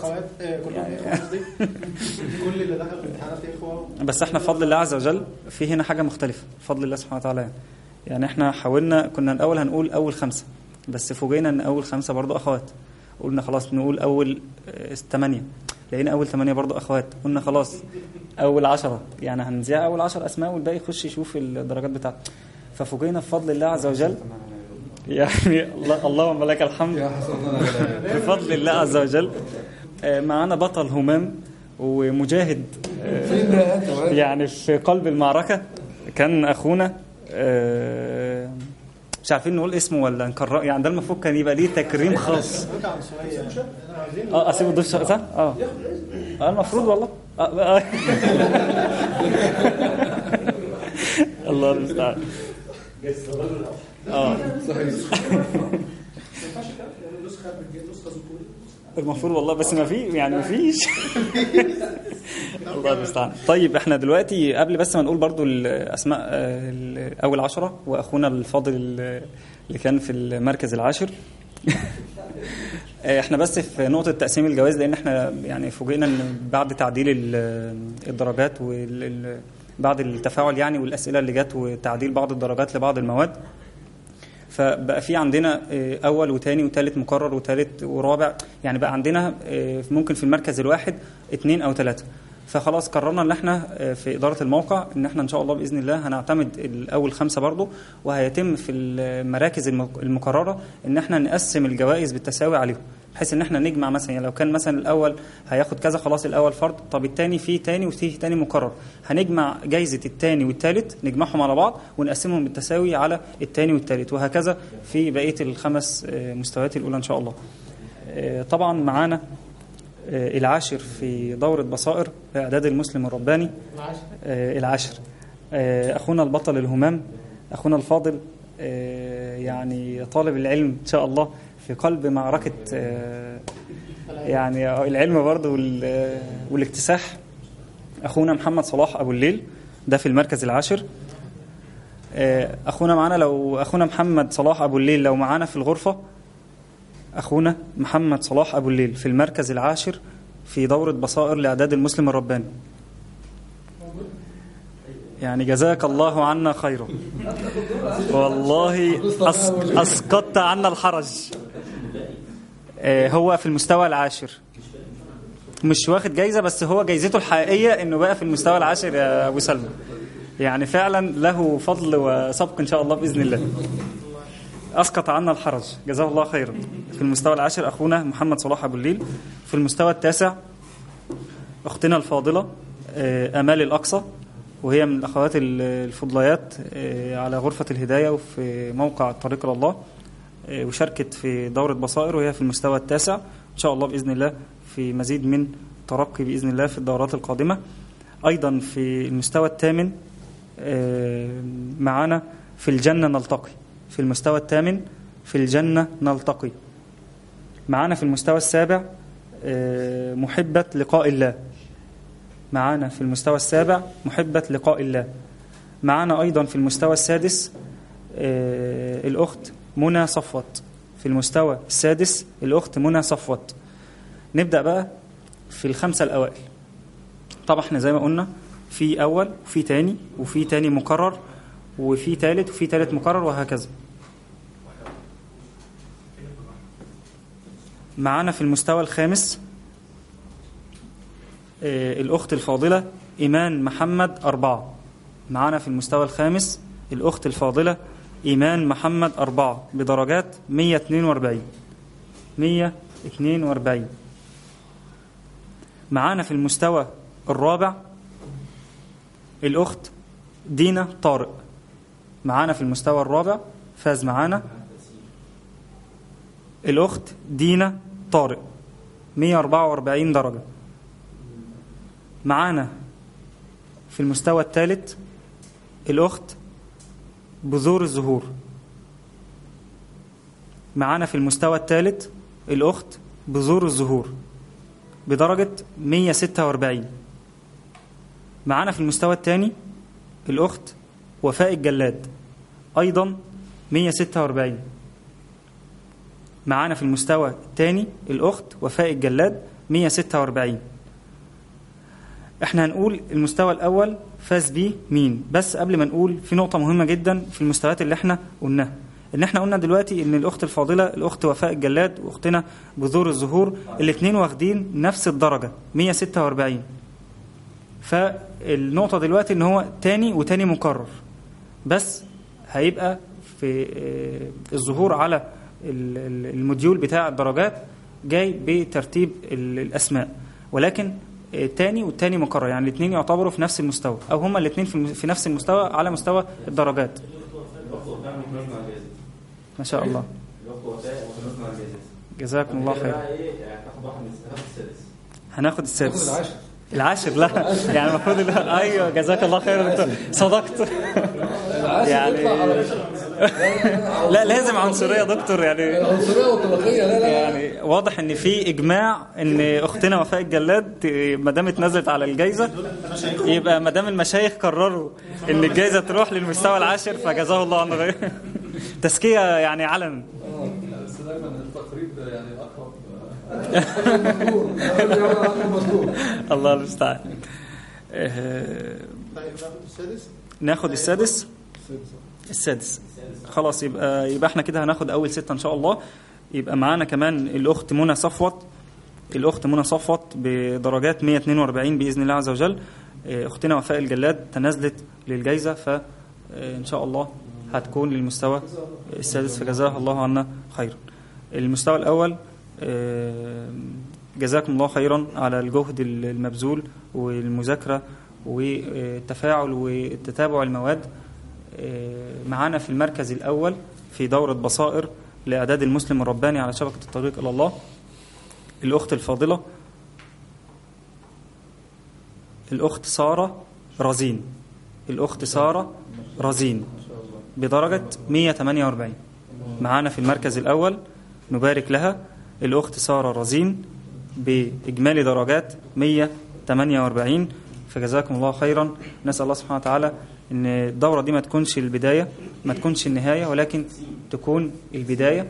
Speaker 2: كل اللي دخل الامتحانات اخوه
Speaker 3: بس احنا بفضل الله عز وجل في هنا حاجه مختلفه بفضل الله سبحانه وتعالى يعني. يعني احنا حاولنا كنا الاول هنقول اول خمسه بس فوجئنا ان اول خمسه برضو اخوات قلنا خلاص نقول اول آه، ثمانيه لقينا اول ثمانيه برضو اخوات قلنا خلاص اول عشرة يعني هنذيع اول عشر اسماء والباقي يخش يشوف الدرجات بتاعته ففوجئنا بفضل الله عز وجل يعني الله- اللهم لك الحمد بفضل الله عز وجل آه، معانا بطل همام ومجاهد آه، يعني في قلب المعركة كان أخونا آه، مش عارفين نقول اسمه ولا نكرر يعني ده المفروض كان يبقى ليه تكريم خاص اه اسيب الضيف صح؟ اه اه المفروض والله آه. آه. الله المستعان اه المفروض والله بس ما في يعني ما فيش الله المستعان طيب احنا دلوقتي قبل بس ما نقول برضو الاسماء آه، ال- اول عشرة واخونا الفاضل ال- اللي كان في المركز العاشر آه، احنا بس في نقطة تقسيم الجوائز لأن احنا يعني فوجئنا إن بعد تعديل ال- الدرجات وال ال- بعد التفاعل يعني والأسئلة اللي جت وتعديل بعض الدرجات لبعض المواد فبقى في عندنا آه، اول وثاني وثالث مكرر وثالث ورابع يعني بقى عندنا آه، ممكن في المركز الواحد اثنين او ثلاثه فخلاص قررنا ان احنا آه، في اداره الموقع ان احنا ان شاء الله باذن الله هنعتمد الاول خمسه برضه وهيتم في المراكز المك- المكرره ان احنا نقسم الجوائز بالتساوي عليهم بحيث ان احنا نجمع مثلا يعني لو كان مثلا الاول هياخد كذا خلاص الاول فرد طب الثاني فيه ثاني وفيه ثاني مكرر هنجمع جايزه الثاني والثالث نجمعهم على بعض ونقسمهم بالتساوي على الثاني والثالث وهكذا في بقيه الخمس آه، مستويات الاولى ان شاء الله آه، طبعا معانا آه، العاشر في دورة بصائر إعداد المسلم الرباني آه، العاشر آه، أخونا البطل الهمام أخونا الفاضل آه، يعني طالب العلم إن شاء الله في قلب معركة آه، يعني العلم برضه وال- والاكتساح أخونا محمد صلاح أبو الليل ده في المركز العاشر آه، أخونا معانا لو أخونا محمد صلاح أبو الليل لو معانا في الغرفة أخونا محمد صلاح أبو الليل في المركز العاشر في دورة بصائر لإعداد المسلم الرباني يعني جزاك الله عنا خيرا والله أس أسقطت عنا الحرج آه، هو في المستوى العاشر مش واخد جايزة بس هو جايزته الحقيقية انه بقى في المستوى العاشر يا ابو سلمى يعني فعلا له فضل وسبق ان شاء الله باذن الله اسقط عنا الحرج جزاه الله خيرا في المستوى العاشر اخونا محمد صلاح ابو الليل في المستوى التاسع اختنا الفاضله آه، امال الاقصى وهي من الاخوات ال- الفضليات آه، على غرفه الهدايه وفي موقع الطريق الى الله آه، وشاركت في دوره بصائر وهي في المستوى التاسع ان شاء الله باذن الله في مزيد من ترقي باذن الله في الدورات القادمه ايضا في المستوى الثامن آه، معانا في الجنه نلتقي في المستوى الثامن في الجنه نلتقي معانا في المستوى السابع آه، محبه لقاء الله معانا في المستوى السابع محبة لقاء الله معانا أيضا في المستوى السادس آه، الأخت منى صفوت في المستوى السادس الأخت منى صفوت نبدأ بقى في الخمسة الأوائل طبعا احنا زي ما قلنا في أول وفي تاني وفي تاني مكرر وفي تالت وفي تالت مكرر وهكذا معانا في المستوى الخامس آه، الأخت الفاضلة إيمان محمد أربعة معانا في المستوى الخامس الأخت الفاضلة إيمان محمد أربعة بدرجات 142 142 معانا في المستوى الرابع الأخت دينا طارق معانا في المستوى الرابع فاز معانا الأخت دينا طارق 144 درجة معانا في المستوى الثالث الأخت بذور الزهور معانا في المستوى الثالث الأخت بذور الزهور بدرجة 146 معانا في المستوى الثاني الأخت وفاء الجلاد أيضا 146 معانا في المستوى الثاني الأخت وفاء الجلاد 146 احنا هنقول المستوى الأول فاز بيه مين بس قبل ما نقول في نقطة مهمة جدا في المستويات اللي احنا قلناها ان احنا قلنا دلوقتي ان الاخت الفاضله الاخت وفاء الجلاد واختنا بذور الزهور الاثنين واخدين نفس الدرجه 146 فالنقطه دلوقتي ان هو تاني وتاني مكرر بس هيبقى في آه، الظهور على ال- ال- الموديول بتاع الدرجات جاي بترتيب ال- الاسماء ولكن آه، تاني والتاني مكرر يعني الاثنين يعتبروا في نفس المستوى او هما الاثنين في الم- في نفس المستوى على مستوى الدرجات ما شاء الله جزاكم الله خير هناخد السادس العاشر لا يعني المفروض ال- ايوه جزاك الله خير انت صدقت يعني لا لازم عنصريه يا دكتور يعني
Speaker 6: عنصريه وطبقيه لا لا
Speaker 3: يعني واضح ان في اجماع ان اختنا وفاء الجلاد ما دام اتنزلت على الجائزه يبقى ما دام المشايخ قرروا ان الجائزه تروح للمستوى العاشر فجزاه الله عن خير تزكيه يعني علنا
Speaker 6: بس دايما التقريب يعني اقرب
Speaker 3: الله المستعان آه، ناخد السادس السادس خلاص يبقى يبقى احنا كده هناخد اول ستة ان شاء الله يبقى معانا كمان الاخت منى صفوت الاخت منى صفوت بدرجات 142 باذن الله عز وجل آه، اختنا وفاء الجلاد تنازلت للجائزه فان شاء الله هتكون للمستوى السادس فجزاها الله عنا خيرا المستوى الاول آه، جزاكم الله خيرا على الجهد المبذول والمذاكره والتفاعل وتتابع المواد آه، معانا في المركز الأول في دورة بصائر لإعداد المسلم الرباني على شبكة الطريق إلى الله الأخت الفاضلة الأخت سارة رزين الأخت سارة رزين بدرجة 148 معانا في المركز الأول نبارك لها الأخت سارة رزين بإجمالي درجات 148 فجزاكم الله خيرا نسأل الله سبحانه وتعالى ان الدورة دي ما تكونش البداية ما تكونش النهاية ولكن تكون البداية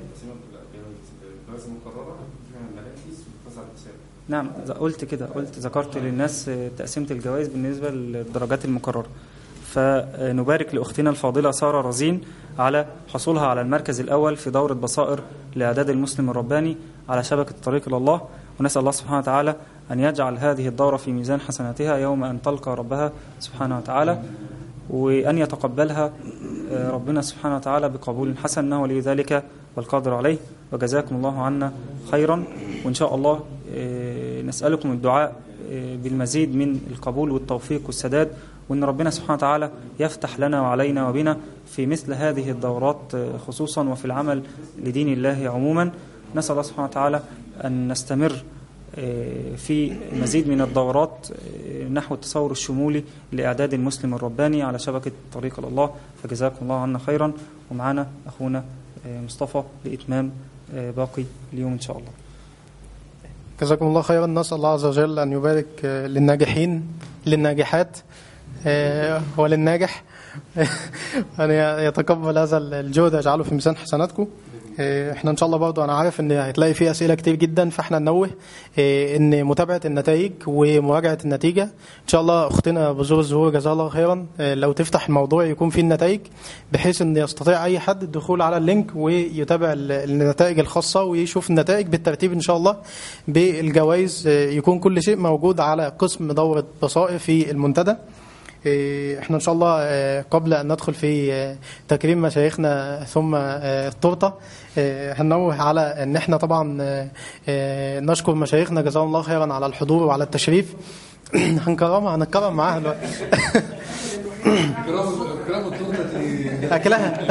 Speaker 3: نعم ز- قلت كده قلت ذكرت للناس آه، تقسيمة الجوائز بالنسبة للدرجات المكررة فنبارك لأختنا الفاضلة سارة رزين على حصولها على المركز الأول في دورة بصائر لإعداد المسلم الرباني على شبكة الطريق إلى الله ونسأل الله سبحانه وتعالى أن يجعل هذه الدورة في ميزان حسناتها يوم أن تلقى ربها سبحانه وتعالى وأن يتقبلها آه، ربنا سبحانه وتعالى بقبول حسن إنه ولي ذلك والقادر عليه وجزاكم الله عنا خيرا وإن شاء الله آه، نسألكم الدعاء آه، بالمزيد من القبول والتوفيق والسداد وأن ربنا سبحانه وتعالى يفتح لنا وعلينا وبنا في مثل هذه الدورات آه، خصوصا وفي العمل لدين الله عموما نسأل الله سبحانه وتعالى أن نستمر آه، في مزيد من الدورات آه، نحو التصور الشمولي لإعداد المسلم الرباني على شبكة طريق إلى الله فجزاكم الله عنا خيرا ومعنا أخونا آه، مصطفى لإتمام آه، باقي اليوم إن شاء الله
Speaker 2: جزاكم الله خيرا نسأل الله عز وجل أن يبارك آه، للناجحين للناجحات آه، وللناجح أن يتقبل هذا الجهد يجعله في ميزان حسناتكم آه، احنا ان شاء الله برضو انا عارف ان هتلاقي فيه اسئله كتير جدا فاحنا ننوه آه، ان متابعه النتائج ومراجعه النتيجه ان شاء الله اختنا بذور الزهور جزاها الله خيرا آه، لو تفتح الموضوع يكون فيه النتائج بحيث ان يستطيع اي حد الدخول على اللينك ويتابع ال- النتائج الخاصه ويشوف النتائج بالترتيب ان شاء الله بالجوائز آه، يكون كل شيء موجود على قسم دوره بصائر في المنتدى إيه، احنا ان شاء الله آه، قبل ان ندخل في آه، تكريم مشايخنا ثم آه، التورته آه، هننوه على ان احنا طبعا آه، آه، نشكر مشايخنا جزاهم الله خيرا على الحضور وعلى التشريف هنكرمها هنتكرم معاها دلوقتي اكلها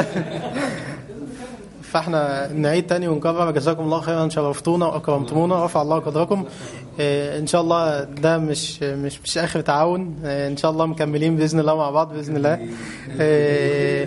Speaker 2: فاحنا نعيد تاني ونكرر جزاكم الله خيرا شرفتونا واكرمتمونا ورفع الله قدركم إيه، ان شاء الله ده مش مش مش اخر تعاون إيه، ان شاء الله مكملين باذن الله مع بعض باذن الله إيه،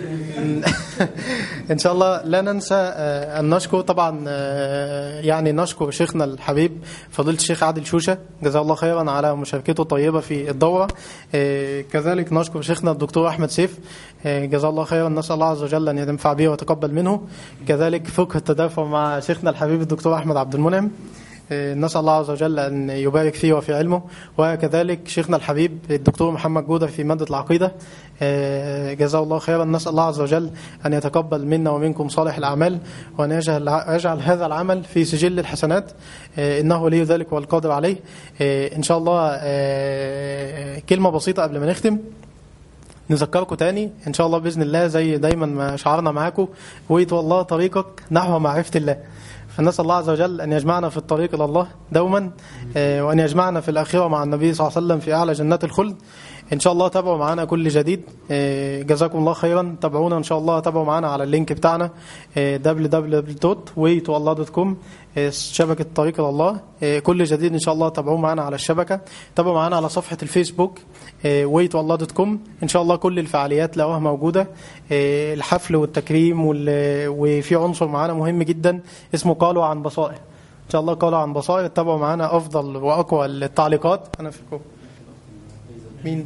Speaker 2: ان شاء الله لا ننسى آه، ان نشكر طبعا آه، يعني نشكر شيخنا الحبيب فضيله الشيخ عادل شوشه جزاه الله خيرا على مشاركته الطيبه في الدوره آه، كذلك نشكر شيخنا الدكتور احمد سيف آه، جزاه الله خيرا نسال الله عز وجل ان ينفع به ويتقبل منه كذلك فقه التدافع مع شيخنا الحبيب الدكتور احمد عبد المنعم آه، نسأل الله عز وجل أن يبارك فيه وفي علمه وكذلك شيخنا الحبيب الدكتور محمد جودة في مادة العقيدة آه، جزاه الله خيرا نسأل الله عز وجل أن يتقبل منا ومنكم صالح الأعمال وأن يجعل, يجعل هذا العمل في سجل الحسنات آه، إنه ولي ذلك والقادر عليه آه، إن شاء الله آه، كلمة بسيطة قبل ما نختم نذكركم تاني ان شاء الله باذن الله زي دايما ما شعرنا معاكم ويت والله طريقك نحو معرفه الله فنسال الله عز وجل ان يجمعنا في الطريق الى الله دوما آه، وان يجمعنا في الاخره مع النبي صلى الله عليه وسلم في اعلى جنات الخلد ان شاء الله تابعوا معنا كل جديد آه، جزاكم الله خيرا تابعونا ان شاء الله تابعوا معنا على اللينك بتاعنا آه، www.waytoallah.com آه، شبكة طريق إلى الله آه، كل جديد إن شاء الله تابعوه معنا على الشبكة تابعوا معنا على صفحة الفيسبوك waytoallah.com إن شاء الله كل الفعاليات لقوها موجودة آه، الحفل والتكريم وال- وفي عنصر معانا مهم جدا اسمه قالوا عن بصائر إن شاء الله قالوا عن بصائر تابعوا معنا أفضل وأقوى التعليقات أنا فيكم مين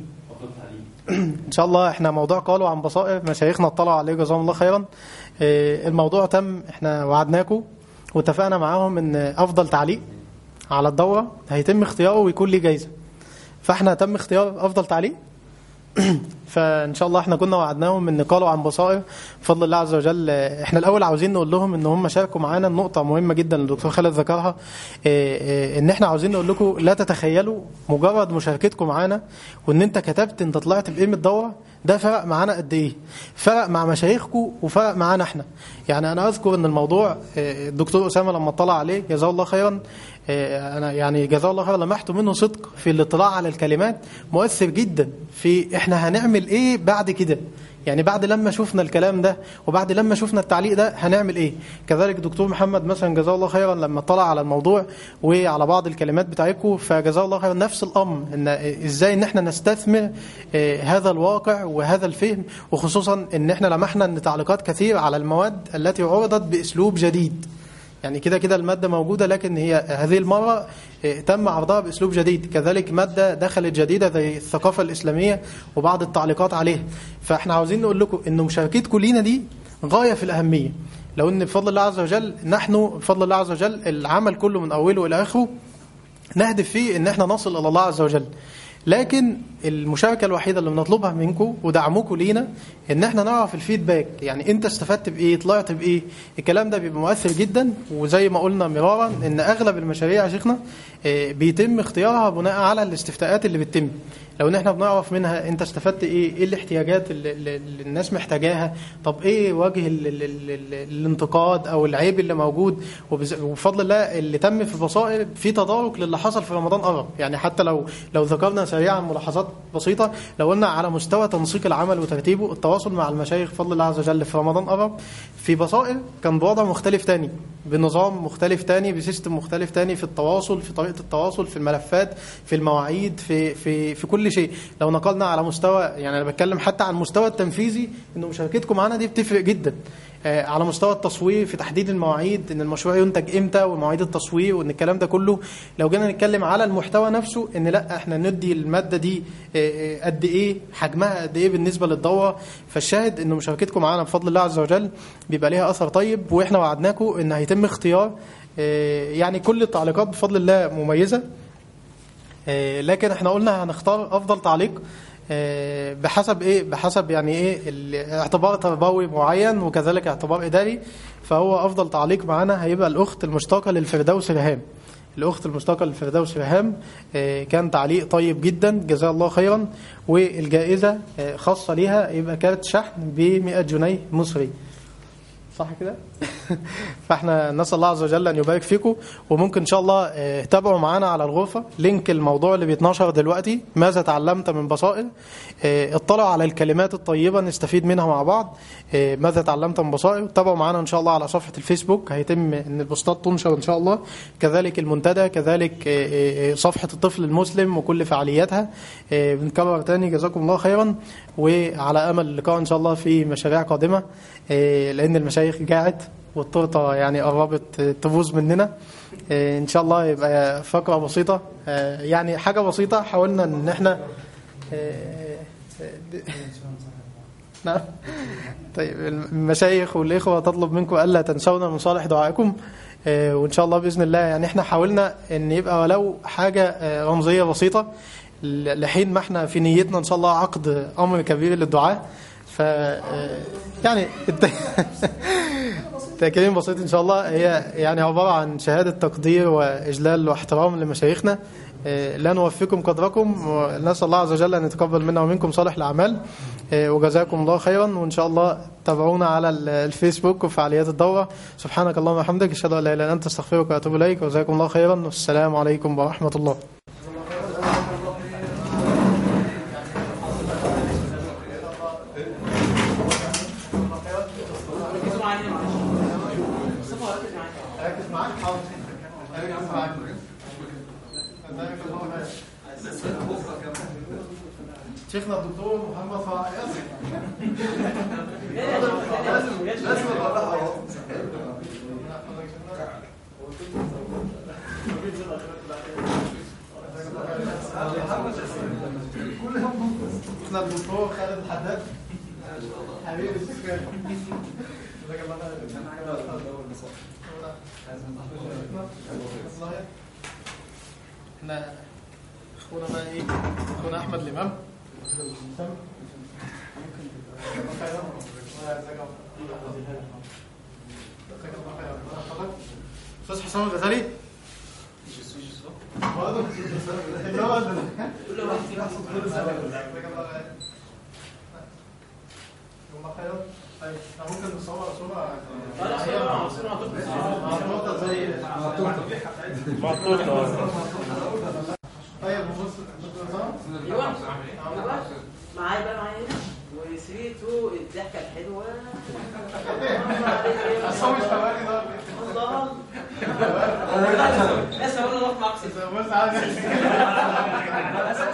Speaker 2: ان شاء الله احنا موضوع قالوا عن بصائر مشايخنا اطلعوا عليه جزاهم الله خيرا اه، الموضوع تم احنا وعدناكم واتفقنا معاهم ان افضل تعليق على الدوره هيتم اختياره ويكون ليه جايزه فاحنا تم اختيار افضل تعليق فان شاء الله احنا كنا وعدناهم ان قالوا عن بصائر بفضل الله عز وجل اه، احنا الاول عاوزين نقول لهم ان هم شاركوا معانا النقطه مهمه جدا اللي الدكتور خالد ذكرها اه، اه، ان احنا عاوزين نقول لكم لا تتخيلوا مجرد مشاركتكم معانا وان انت كتبت انت طلعت بايه من الدوره ده فرق معانا قد ايه فرق مع مشايخكم وفرق معانا احنا يعني انا اذكر ان الموضوع اه، الدكتور اسامه لما اطلع عليه جزاه الله خيرا اه، انا يعني جزاه الله خيرا لمحت منه صدق في الاطلاع على الكلمات مؤثر جدا في احنا هنعمل ايه بعد كده يعني بعد لما شفنا الكلام ده وبعد لما شفنا التعليق ده هنعمل ايه كذلك دكتور محمد مثلا جزاه الله خيرا لما طلع على الموضوع وعلى بعض الكلمات بتاعتكم فجزاه الله خيرا نفس الامر ان ازاي ان احنا نستثمر آه، هذا الواقع وهذا الفهم وخصوصا ان احنا لمحنا ان تعليقات كثير على المواد التي عرضت باسلوب جديد يعني كده كده المادة موجودة لكن هي هذه المرة آه، تم عرضها بأسلوب جديد كذلك مادة دخلت جديدة زي الثقافة الإسلامية وبعض التعليقات عليها فاحنا عاوزين نقول لكم ان مشاركتكم لينا دي غاية في الأهمية لو ان بفضل الله عز وجل نحن بفضل الله عز وجل العمل كله من أوله إلى آخره نهدف فيه ان احنا نصل الى الله عز وجل لكن المشاركة الوحيدة اللي بنطلبها منكم ودعمكم لينا ان احنا نعرف الفيدباك يعني انت استفدت بايه طلعت بايه الكلام ده بيبقى مؤثر جدا وزي ما قلنا مرارا ان اغلب المشاريع يا شيخنا آه، بيتم اختيارها بناء على الاستفتاءات اللي بتتم لو ان احنا بنعرف منها انت استفدت ايه ايه الاحتياجات اللي, اللي الناس محتاجاها طب ايه وجه ال ال ال ال الانتقاد او العيب اللي موجود وبز- وبفضل الله اللي تم في البصائر في تدارك للي حصل في رمضان قرب يعني حتى لو لو ذكرنا سريعا ملاحظات بسيطه لو قلنا على مستوى تنسيق العمل وترتيبه التواصل مع المشايخ بفضل الله عز وجل في رمضان قرب في بصائر كان بوضع مختلف تاني بنظام مختلف تاني بسيستم مختلف تاني في التواصل في طريقه التواصل في الملفات في المواعيد في في في كل شيء لو نقلنا على مستوى يعني انا بتكلم حتى عن المستوى التنفيذي ان مشاركتكم معانا دي بتفرق جدا آه، على مستوى التصوير في تحديد المواعيد ان المشروع ينتج امتى ومواعيد التصوير وان الكلام ده كله لو جينا نتكلم على المحتوى نفسه ان لا احنا ندي الماده دي آه، آه، قد ايه حجمها قد ايه بالنسبه للدوره فالشاهد ان مشاركتكم معانا بفضل الله عز وجل بيبقى ليها اثر طيب واحنا وعدناكم ان هيتم اختيار آه، يعني كل التعليقات بفضل الله مميزه آه، لكن احنا قلنا هنختار افضل تعليق آه، بحسب ايه بحسب يعني ايه ال- اعتبار تربوي معين وكذلك اعتبار اداري فهو افضل تعليق معانا هيبقى الاخت المشتاقه للفردوس ريهام الاخت المشتاقه للفردوس ريهام آه، كان تعليق طيب جدا جزاه الله خيرا والجائزه آه، خاصه ليها يبقى كارت شحن ب 100 جنيه مصري صح كده فاحنا نسال الله عز وجل ان يبارك فيكم وممكن ان شاء الله آه، تابعوا معانا على الغرفه لينك الموضوع اللي بيتنشر دلوقتي ماذا تعلمت من بصائر آه، اطلعوا على الكلمات الطيبه نستفيد منها مع بعض آه، ماذا تعلمت من بصائر تابعوا معانا ان شاء الله على صفحه الفيسبوك هيتم ان البوستات تنشر ان شاء الله كذلك المنتدى كذلك آه، آه، صفحه الطفل المسلم وكل فعالياتها آه، بنكرر تاني جزاكم الله خيرا وعلى امل اللقاء ان شاء الله في مشاريع قادمه آه، لان المشايخ جاعت والتورته يعني قربت تبوظ مننا آه، ان شاء الله يبقى فقره بسيطه آه، يعني حاجه بسيطه حاولنا ان احنا آه، آه، نعم طيب المشايخ والاخوه تطلب منكم الا تنسونا من صالح دعائكم آه، وان شاء الله باذن الله يعني احنا حاولنا ان يبقى ولو حاجه آه، رمزيه بسيطه ل- لحين ما احنا في نيتنا ان شاء الله عقد امر كبير للدعاء ف آه، يعني الت- تكريم بسيط ان شاء الله هي يعني عباره عن شهاده تقدير واجلال واحترام لمشايخنا آه، لا نوفيكم قدركم ونسال الله عز وجل ان يتقبل منا ومنكم صالح الاعمال آه، وجزاكم الله خيرا وان شاء الله تابعونا على ال- الفيسبوك وفعاليات الدوره سبحانك اللهم وبحمدك اشهد ان لا اله الا انت استغفرك واتوب اليك وجزاكم الله خيرا والسلام عليكم ورحمه الله ركز معاك حاضر ركز معاك شيخنا الدكتور محمد فرع ياسر شيخنا الدكتور خالد الحداد حبيبي الشيخ جزاك الله خير احنا اخونا بقى ايه اخونا احمد الامام استاذ حسام الغزالي اللي هو الله خير طيب احنا ممكن نصور صوره معطوطه زي طيب بص دكتور عصام
Speaker 8: معايا بقى معايا هنا وسريته الضحكه الحلوه
Speaker 2: عصام مش حوالي ده
Speaker 8: الله لسه بقول له روح مقصد
Speaker 2: بص عادي